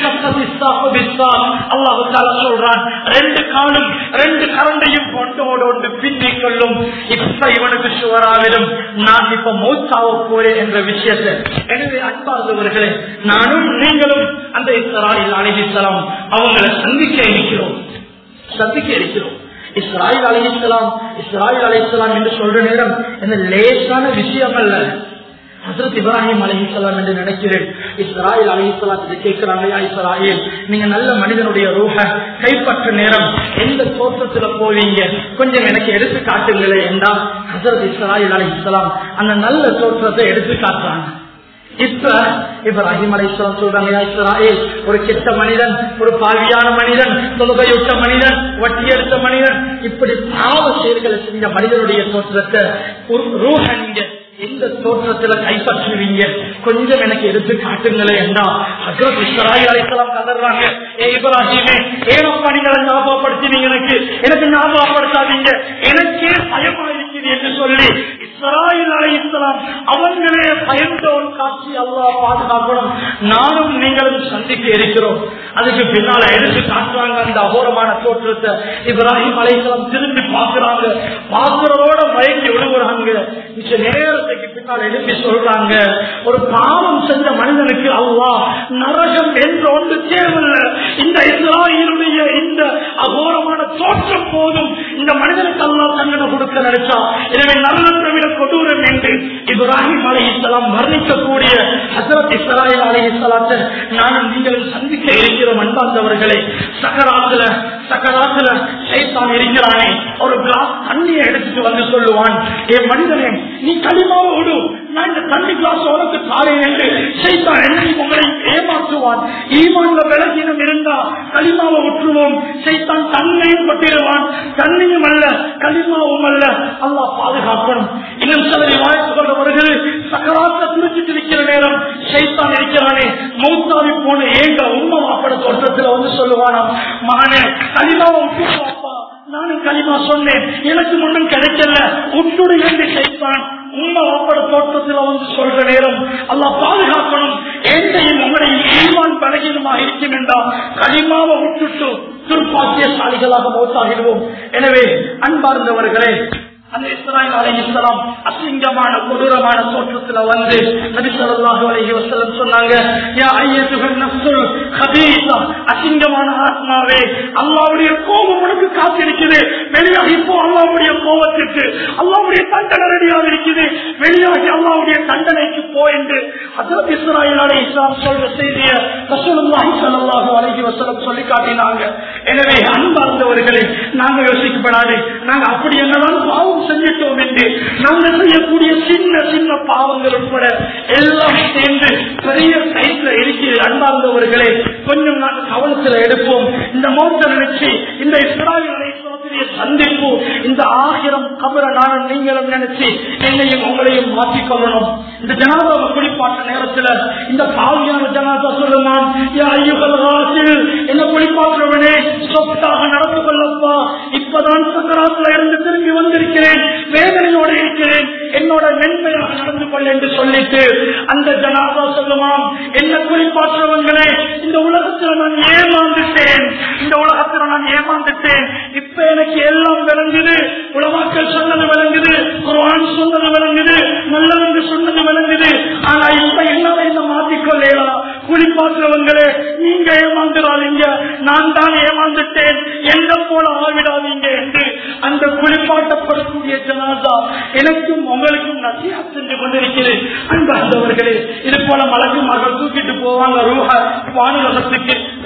அல்லாஹு தாலா சொல்றான் ரெண்டு காலும் ரெண்டு கரண்டையும் கொண்டோடு ஒன்று பின்னிக் கொள்ளும் இப்ப இவனுக்கு சுவராவிலும் நான் இப்ப மௌத்தாவ போறேன் என்ற விஷயத்தை எனவே அன்பார்ந்தவர்களே நானும் நீங்களும் அந்த இஸ்ராயில் அழகிசலாம் அவங்களை சந்திக்க இருக்கிறோம் சந்திக்க இருக்கிறோம் இஸ்ராயில் அலிஸ்லாம் இஸ்ராயில் அலிஸ்லாம் என்று சொல்ற நேரம் இந்த லேசான விஷயம் அல்ல ஹசரத் இப்ராஹிம் அலிஹலாம் என்று நினைக்கிறேன் இஸ்ராயில் அலிஹலாம் கேட்கிறாங்க இஸ்ராயில் நீங்க நல்ல மனிதனுடைய ரூஹ கைப்பற்ற நேரம் எந்த தோற்றத்துல போவீங்க கொஞ்சம் எனக்கு எடுத்து காட்டுங்களே என்றால் ஹசரத் இஸ்ராயில் அலிஹலாம் அந்த நல்ல தோற்றத்தை எடுத்து காட்டுறாங்க இப்ப இப்ராஹிம் அலிஸ்லாம் சொல்றாங்க இஸ்ராயேல் ஒரு கெட்ட மனிதன் ஒரு பாவியான மனிதன் தொழுகையுட்ட மனிதன் வட்டி எடுத்த மனிதன் இப்படி பாவ செயல்களை செஞ்ச மனிதனுடைய தோற்றத்தை ரூஹ நீங்க எந்த தோற்றத்துல கைப்பற்றுவீங்க கொஞ்சம் எனக்கு எடுத்து காட்டுங்களே என்றா ஹசரத் இஸ்ராயில் அலிஸ்லாம் கதறாங்க ஏ இப்ராஹிமே ஏனப்பா நீங்களை ஞாபகப்படுத்தினீங்க எனக்கு எனக்கு ஞாபகப்படுத்தாதீங்க எனக்கே பயமா இருக்குது என்று சொல்லி இஸ்ராயில் அலை இஸ்லாம் அவங்களே பயந்த ஒரு காட்சி அல்லா பாதுகாக்கணும் நானும் நீங்களும் சந்திக்க இருக்கிறோம் அதுக்கு பின்னால எடுத்து காட்டுறாங்க அந்த அகோரமான தோற்றத்தை இப்ராஹிம் அலைசலாம் திரும்பி பாக்குறாங்க பாக்குறதோட மயங்கி விழுகுறாங்க மிச்ச நேரத்துக்கு பின்னால் எழுப்பி சொல்றாங்க ஒரு பாவம் செஞ்ச மனிதனுக்கு அல்லா நரகம் என்று ஒன்று தேவையில்லை இந்த இஸ்ராயிலுடைய இந்த அகோரமான தோற்றம் போதும் இந்த மனிதனுக்கு அல்லா தண்டனை கொடுக்க நினைச்சா எனவே நரகத்தை விட கொடூரம் என்று இப்ராஹிம் அலி இஸ்லாம் வர்ணிக்கக்கூடிய ஹசரத் இஸ்ராயில் அலி இஸ்லாத்தை நானும் நீங்களும் சந்திக்க இருக்கிறோம் அன்பார்ந்தவர்களே சக்கராத்துல சக்கராத்துல சைத்தான் இருக்கிறானே ஒரு கிளாஸ் தண்ணியை எடுத்துட்டு வந்து சொல்லுவான் என் மனிதனே நீ களிமாவை விடு நான் இந்த தண்ணி கிளாஸ் உனக்கு தாரேன் என்று சைத்தான் என்னையும் உங்களை ஏமாற்றுவான் ஈமான்ல விலகினம் இருந்தா களிமாவை விட்டுருவோம் சைத்தான் தன்னையும் கொட்டிடுவான் தண்ணியும் அல்ல களிமாவும் அல்ல அல்லா பாதுகாக்கணும் இன்னும் சிலரை வாழ்த்து கொள்ள வருகிறது சக்கராத்த குறிச்சிட்டு இருக்கிற நேரம் சைத்தான் இருக்கிறானே மௌத்தாவி போன ஏங்க உண்மை மாப்பட தோற்றத்துல வந்து சொல்லுவானாம் மகனே களிமாவை விட்டுருவாப்பா நானும் களிமா சொன்னேன் எனக்கு முன்னும் கிடைக்கல உன்னுடைய சைத்தான் உண்மை வாப்பட தோட்டத்தில் வந்து சொல்ற நேரம் அல்லா பாதுகாக்கணும் எந்தையும் உங்களையும் ஈமான் பலகீனமா இருக்கும் என்றால் களிமாவை விட்டுட்டு துர்பாக்கியசாலிகளாக மௌத்தாகிடுவோம் எனவே அன்பார்ந்தவர்களே அந்த இஸ்ராயில் அலைஹிஸ்ஸலாம் அசிங்கமான கொடூரமான தோற்றத்துல வந்து நபி ஸல்லல்லாஹு அலைஹி வஸல்லம் சொன்னாங்க யா அய்யத்துஹன் நஃப்ஸுல் கபீஸா அசிங்கமான ஆத்மாவே அல்லாஹ்வுடைய கோபம் உனக்கு காத்திருக்குது வெளியாகி இப்போ அல்லாஹ்வுடைய கோபத்துக்கு அல்லாஹ்வுடைய தண்டனை ரெடியாக இருக்குது வெளியாகி அல்லாஹ்வுடைய தண்டனைக்கு போ என்று ஹஜ்ரத் இஸ்ராயில் அலைஹிஸ்ஸலாம் சொல்ற செய்தியை ரசூலுல்லாஹி ஸல்லல்லாஹு அலைஹி வஸல்லம் சொல்லி காட்டினாங்க எனவே அன்பார்ந்தவர்களே நாங்க யோசிக்கப்படாது நாங்க அப்படி என்னதான் பாவம் செஞ்சிட்டோம் என்று நாங்கள் செய்யக்கூடிய சின்ன சின்ன பாவங்கள் உட்பட எல்லாம் சேர்ந்து பெரிய சைட்ல இருக்கிற அன்பார்ந்தவர்களே கொஞ்சம் நாங்கள் கவனத்தில் எடுப்போம் இந்த மோத்த நினைச்சு இந்த இஸ்ராயல் அலைஹிஸ்ஸலாத்துடைய சந்திப்பு இந்த ஆகிரம் கபர நானும் நீங்களும் நினைச்சு என்னையும் உங்களையும் மாற்றிக்கொள்ளணும் இந்த ஜனாதாவை குளிப்பாட்ட நேரத்துல இந்த பாவியான ஜனாதா சொல்லுமாம் யா ஐயுகள் ராசில் என்ன குளிப்பாட்டுறவனே சொத்தாக நடந்து கொள்ளப்பா இப்பதான் சக்கராத்துல இருந்து திரும்பி வந்திருக்கிறேன் வேதனையோடு இருக்கிறேன் என்னோட மென்மையாக நடந்து கொள் என்று சொல்லிட்டு அந்த ஜனாதா சொல்லுமாம் என்ன குளிப்பாற்றுறவங்களே இந்த உலகத்துல நான் ஏமாந்துட்டேன் இந்த உலகத்துல நான் ஏமாந்துட்டேன் இப்ப எனக்கு எல்லாம் விளங்குது உலமாக்கள் சொன்னது விளங்குது குர்ஆன் சொன்னது விளங்குது நல்லவங்க சொன்னது விளங்குது ஆனா இப்ப என்னால என்ன மாத்திக்கொள்ளலாம் குளிப்பாற்றுறவங்களே நீங்க ஏமாந்துடாதீங்க நான் தான் ஏமாந்துட்டேன் எந்த போல ஆவிடாதீங்க என்று அந்த குளிப்பாட்டப்படக்கூடிய ஜனாதா எனக்கும் உங்களுக்கும் நசியா சென்று கொண்டிருக்கிறது அன்பார்ந்தவர்களே இது போல மலக்கு மகள் தூக்கிட்டு போவாங்க ரூஹ வானுலகத்துக்கு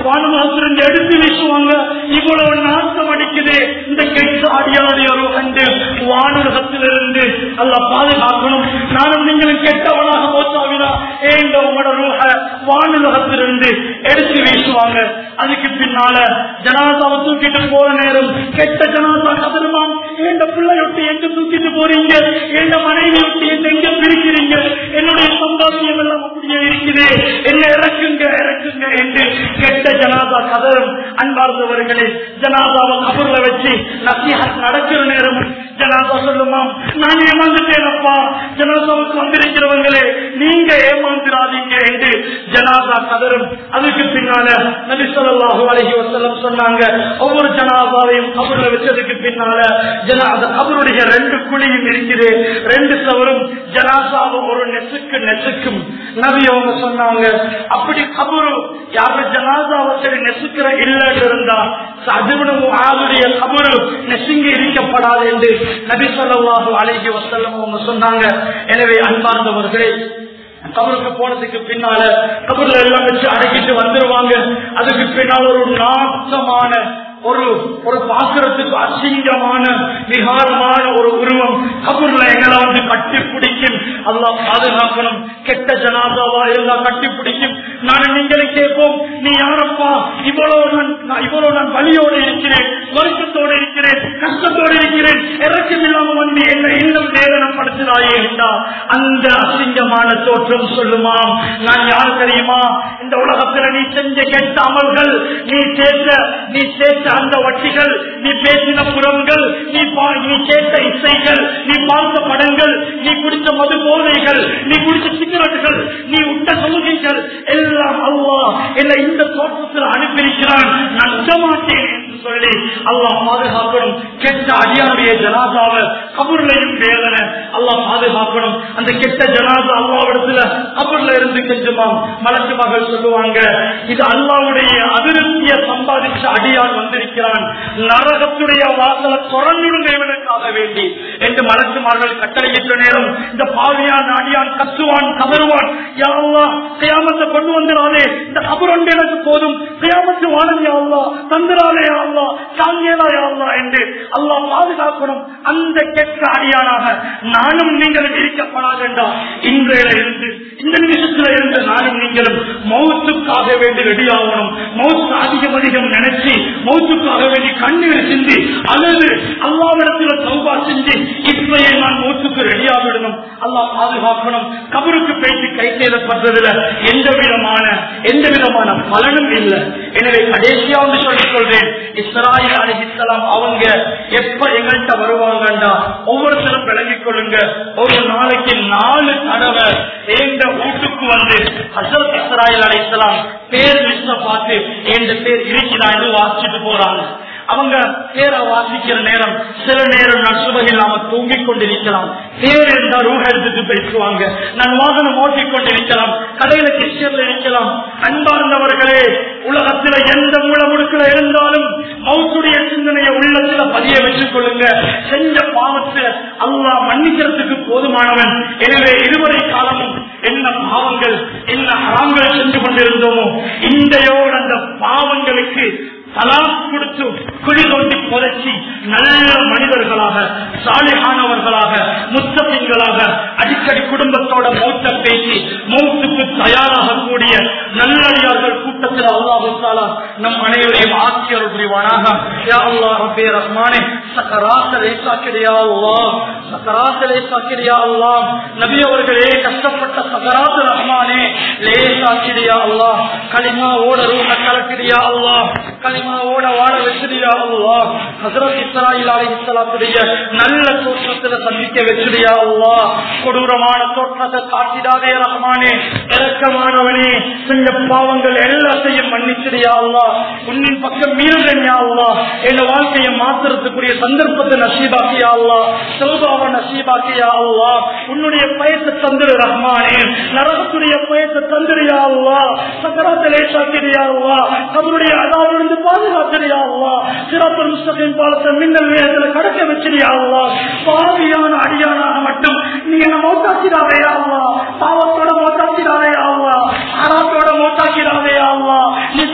வானமாசிருந்து எடுத்து வீசுவாங்க இவ்வளவு நாட்டம் அடிக்குது இந்த கெட்ட அடியாடைய ரூஹண்டு வானுலகத்திலிருந்து அல்ல பாதுகாக்கணும் நானும் நீங்களும் கெட்டவனாக போச்சாவினா ஏங்க உங்களோட ரூஹ வானுலகத்திலிருந்து எடுத்து வீசுவாங்க அதுக்கு பின்னால ஜனாதாவை தூக்கிட்டு போற நேரம் கெட்ட ஜனாதா கதருமாம் எந்த பிள்ளையொட்டி எங்க தூக்கிட்டு போறீங்க எந்த மனைவி ஒட்டி என்ன எங்க பிரிக்கிறீங்க என்னுடைய சம்பாத்தியம் எல்லாம் அப்படியே இருக்குது என்ன இறக்குங்க இறக்குங்க என்று கெட்ட ஜனாதா கதரும் அன்பார்ந்தவர்களே ஜனாதாவை கபர்ல வச்சு நசிஹத் நடக்கிற நேரம் ஜனாதா சொல்லுமாம் நான் ஏமாந்துட்டேனப்பா ஜனாதாவுக்கு வந்திருக்கிறவங்களே நீங்க ஏமாந்துடாதீங்க என்று ஜனாதா கதரும் அதுக்கு பின்னால நபி ஸல்லல்லாஹு அலைஹி வஸல்லம் சொன்னாங்க ஒவ்வொரு ஜனாதாவையும் கபர்ல வச்சதுக்கு பின்னால ஜனாதா கபருடைய ரெண்டு குழியும் இருக்குது ரெண்டு சவரும் ஜனாதாவை ஒரு நெசுக்கு நெசுக்கும் நபி அவங்க சொன்னாங்க அப்படி கபரு யாரு ஜனாதாவை சரி நெசுக்கிற இல்லைன்னு இருந்தா அதுவனும் ஆளுடைய கபரு நெசுங்கி இருக்கப்படாது என்று நபி ஸல்லல்லாஹு அலைஹி வஸல்லம் அவங்க சொன்னாங்க எனவே அன்பார்ந்தவர்களே கபருக்கு போனதுக்கு பின்னால கபர்ல எல்லாம் வச்சு அடக்கிட்டு வந்துருவாங்க அதுக்கு பின்னால் ஒரு நாசமான ஒரு ஒரு பாக்குறதுக்கு அசிங்கமான விகாரமான ஒரு உருவம் கபூர்ல எங்களை வந்து கட்டி பிடிக்கும் அல்லாஹ் பாதுகாக்கணும் கெட்ட ஜனாதாவா இருந்தா கட்டி பிடிக்கும் நான் நீங்களும் கேட்போம் நீ யாரப்பா இவ்வளவு நான் நான் இவ்வளவு நான் வலியோடு இருக்கிறேன் வருத்தத்தோடு இருக்கிறேன் கஷ்டத்தோடு இருக்கிறேன் இறக்கம் இல்லாம வந்து என்ன இன்னும் வேதனைப்படுத்தினாயே என்றா அந்த அசிங்கமான தோற்றம் சொல்லுமாம் நான் யார் தெரியுமா இந்த உலகத்துல நீ செஞ்ச கெட்ட அமல்கள் நீ சேர்த்த நீ சேர்த்த அந்த வட்டிகள் நீ பேசின புறங்கள் நீ பா- நீ கேட்ட இசைகள் நீ பார்த்த படங்கள் நீ குடித்த மது போதைகள் நீ குடித்த சிகரெட்டுகள் நீ உட்ட தொழுகைகள் எல்லாம் அல்லாஹ் என்னை இந்த தோற்றத்தில் அனுப்பியிருக்கிறான் நஷ்டமாட்டேன் என்று சொல்லி அல்லாஹ் பாதுகாக்கணும் கெட்ட அடியாருடைய ஜனாதாவை கபூர்லையும் வேதனை அல்லாஹ் பாதுகாக்கணும் அந்த கெட்ட ஜனாதா அல்லாவிடத்துல கபூர்ல இருந்து கெஞ்சுமாம் மலக்கு மகள் சொல்லுவாங்க இது அல்லாவுடைய அதிருப்திய சம்பாதிச்ச அடியான் வந்திருக்கிறான் நரகத்துடைய வாசலை தொடர்ந்துடுங்க இவனுக்காக வேண்டி என்று மலக்குமார்கள் கட்டளையிட்ட நேரம் இந்த பாவியான் அடியான் கத்துவான் கதறுவான் யாவா கியாமத்தை கொண்டு வந்துடாதே இந்த கபர் ஒன்று எனக்கு போதும் கியாமத்து வாழும் யாவா தந்துடாதே யாவா தாங்கியதா யாவா என்று அல்லாஹ் பாதுகாக்கணும் அந்த கெட்ட அடியானாக நானும் நீங்களும் இருக்கப்படாது என்றால் இன்றையில இருந்து இந்த நிமிஷத்துல இருந்து நானும் நீங்களும் மௌத்துக்காக வேண்டி ரெடி ஆகணும் மௌத்து அதிகம் அதிகம் நினைச்சு மௌத்துக்காக வேண்டி கண்ணீர் சிந்தி அல்லது அல்லாவிடத்துல சௌபா செஞ்சு இப்பயே நான் மௌத்துக்கு ரெடி ஆகிடணும் அல்லாஹ் பாதுகாக்கணும் கபருக்கு பேசி கை செய்யப்படுறதுல எந்த விதமான எந்த விதமான பலனும் இல்லை எனவே கடைசியா வந்து சொல்லி சொல்றேன் இஸ்ராயில் அலிஹிஸ்லாம் அவங்க எப்ப எங்கள்கிட்ட வருவாங்கண்டா ஒவ்வொருத்தரும் விளங்கிக் கொள்ளுங்க ஒரு நாளைக்கு நாலு தடவை எங்க வீட்டுக்கு வந்து ஹசரத் இஸ்ராயில் அலிஸ்லாம் பேர் லிஸ்ட பார்த்து எந்த பேர் இருக்கிறான்னு வாசிச்சுட்டு போறாங்க அவங்க பேரை வாசிக்கிற நேரம் சில நேரம் நான் சுபம் இல்லாம தூங்கிக் கொண்டிருக்கலாம் பேர் இருந்தா ரூஹ எடுத்துட்டு பேசுவாங்க நான் வாகனம் ஓட்டிக் கொண்டிருக்கலாம் கடையில கிச்சன்ல இருக்கலாம் அன்பார்ந்தவர்களே உலகத்துல எந்த மூல முடுக்கல இருந்தாலும் மௌத்துடைய சிந்தனையை உள்ளத்துல பதிய வச்சுக் கொள்ளுங்க செஞ்ச பாவத்தை அல்லாஹ் மன்னிக்கிறதுக்கு போதுமானவன் எனவே இதுவரை காலமும் என்ன பாவங்கள் என்ன ஹராம்கள் செஞ்சு கொண்டிருந்தோமோ இந்தையோடு அந்த பாவங்களுக்கு தலாக் கொடுத்து குழி தோண்டி புதைச்சி நல்ல மனிதர்களாக சாலிகானவர்களாக முத்தப்பிங்களாக அடிக்கடி குடும்பத்தோட மௌத்த பேசி மௌத்துக்கு தயாராக கூடிய நல்லடியார்கள் கூட்டத்தில் அல்லாஹாலா நம் அனைவரையும் ஆட்சியர் புரிவானாக யா அல்லாஹ் ரப்பே ரஹ்மானே சக்கராத்த லேசாக்கிறியா அல்லாஹ் சக்கராத்த லேசாக்கிறியா அல்லாஹ் நபி அவர்களே கஷ்டப்பட்ட சக்கராத்த ரஹ்மானே லேசாக்கிறியா அல்லாஹ் களிமா ஓட ரூஹ கலக்கிறியா அல்லாஹ் களிமா ஓட வாழ வச்சிருயா அல்லாஹ் ஹசரத் இஸ்ராயில் அலைஹிஸ்ஸலாத்துடைய நல்ல தோற்றத்துல சந்திக்க வச்சிருயா அல்லாஹ் கொடூரமான தோற்றத்தை காட்டிடாதே ரஹ்மானே இறக்கமானவனே செஞ்ச பாவங்கள் எல்லாத்தையும் மன்னிச்சிடியா அல்லாஹ் உன்னின் பக்கம் மீறுதன்யா அல்லாஹ் என் வாழ்க்கையை மாத்துறதுக்குரிய சந்தர்ப்பத்தை நசீபாக்கியா அல்லாஹ் சௌபாவை நசீபாக்கியா அல்லாஹ் உன்னுடைய பயத்தை தந்துரு ரஹ்மானே நரகத்துடைய பயத்தை தந்துரியா அல்லாஹ் சக்கரத்திலே சாக்கிரியா அல்லாஹ் அவருடைய அதாவிலிருந்து பாதுகாத்திரியா அல்லாஹ் சிறப்பு முஸ்தகின் பாலத்தை மின்னல் வேகத்துல கடக்க வச்சிரியா அல்லாஹ் பாவியான அடியானாக மட்டும் நீ என்ன மௌத்தாக்கிறாரே அல்லாஹ் பாவத்தோட மௌத்தாக்கிறாரே அல்லாஹ் அறாத்தோட மௌத்தாக்கிறாரே அல்லாஹ் நீ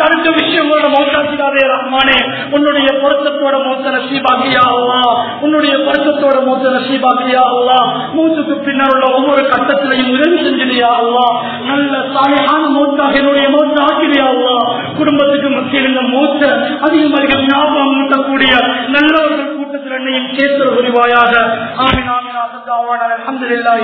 அடுத்த விஷயங்களோட மௌத்தாக்கிடாதே ரஹ்மானே உன்னுடைய பொருத்தத்தோட மௌத்த நசீபாக்கியா அல்லா உன்னுடைய பொருத்தத்தோட மௌத்த நசீபாக்கியா அல்லா மூச்சுக்கு பின்னால் உள்ள ஒவ்வொரு கட்டத்திலையும் உதவி செஞ்சிடியா அல்லா நல்ல சாலையான மௌத்தாக என்னுடைய மௌத்த ஆக்கிறியா அல்லா குடும்பத்துக்கு மத்தியில் இந்த மௌத்த அதிகமாக ஞாபகம் ஊட்டக்கூடிய நல்லவர்கள் கூட்டத்தில் என்னையும் கேட்கிற புரிவாயாக ஆமின் ஆமின் ஆமின் அல்ஹம்துலில்லாஹி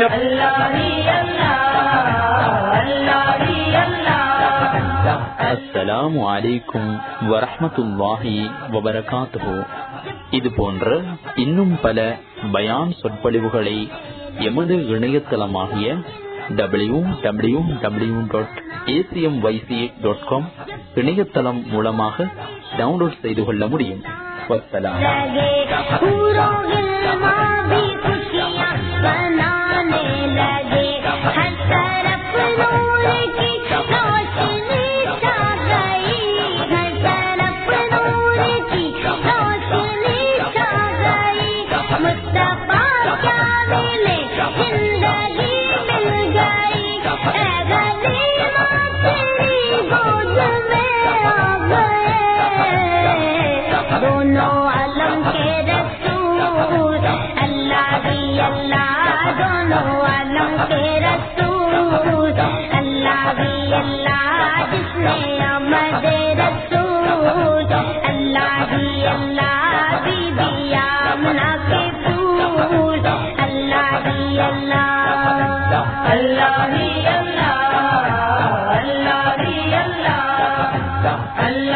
அஸ்ஸலாமு அலைக்கும் வரஹ்மத்துல்லாஹி வபரகாத்துஹு இது போன்ற இன்னும் பல பயான் சொற்பொழிவுகளை எமது இணையதளமாகிய W W W dot ACM YC dot com இணையதளம் மூலமாக டவுன்லோட் செய்து கொள்ள முடியும் வசலாம் लगे पूरों गिलमा भी खुशियाँ बनाने लगे हर तरफ नूर की रोशनी छा गई हर तरफ नूर की रोशनी छा गई मुस्तफा क्या मिले जिंदगी मिल गई ऐ गनीमत तेरी गोद में आ गए दोनों आलम के रसूल अल्लाह ही अल्लाह दोनों आलम के रसूल अल्लाह ही अल्लाह जिसने अमद रसूल अल्लाह ही अल्लाह बीबी आमना के फूल अल्लाह ही अल्लाह अल्लाह ही अल्लाह अल्लाह ही अल्लाह अल्लाह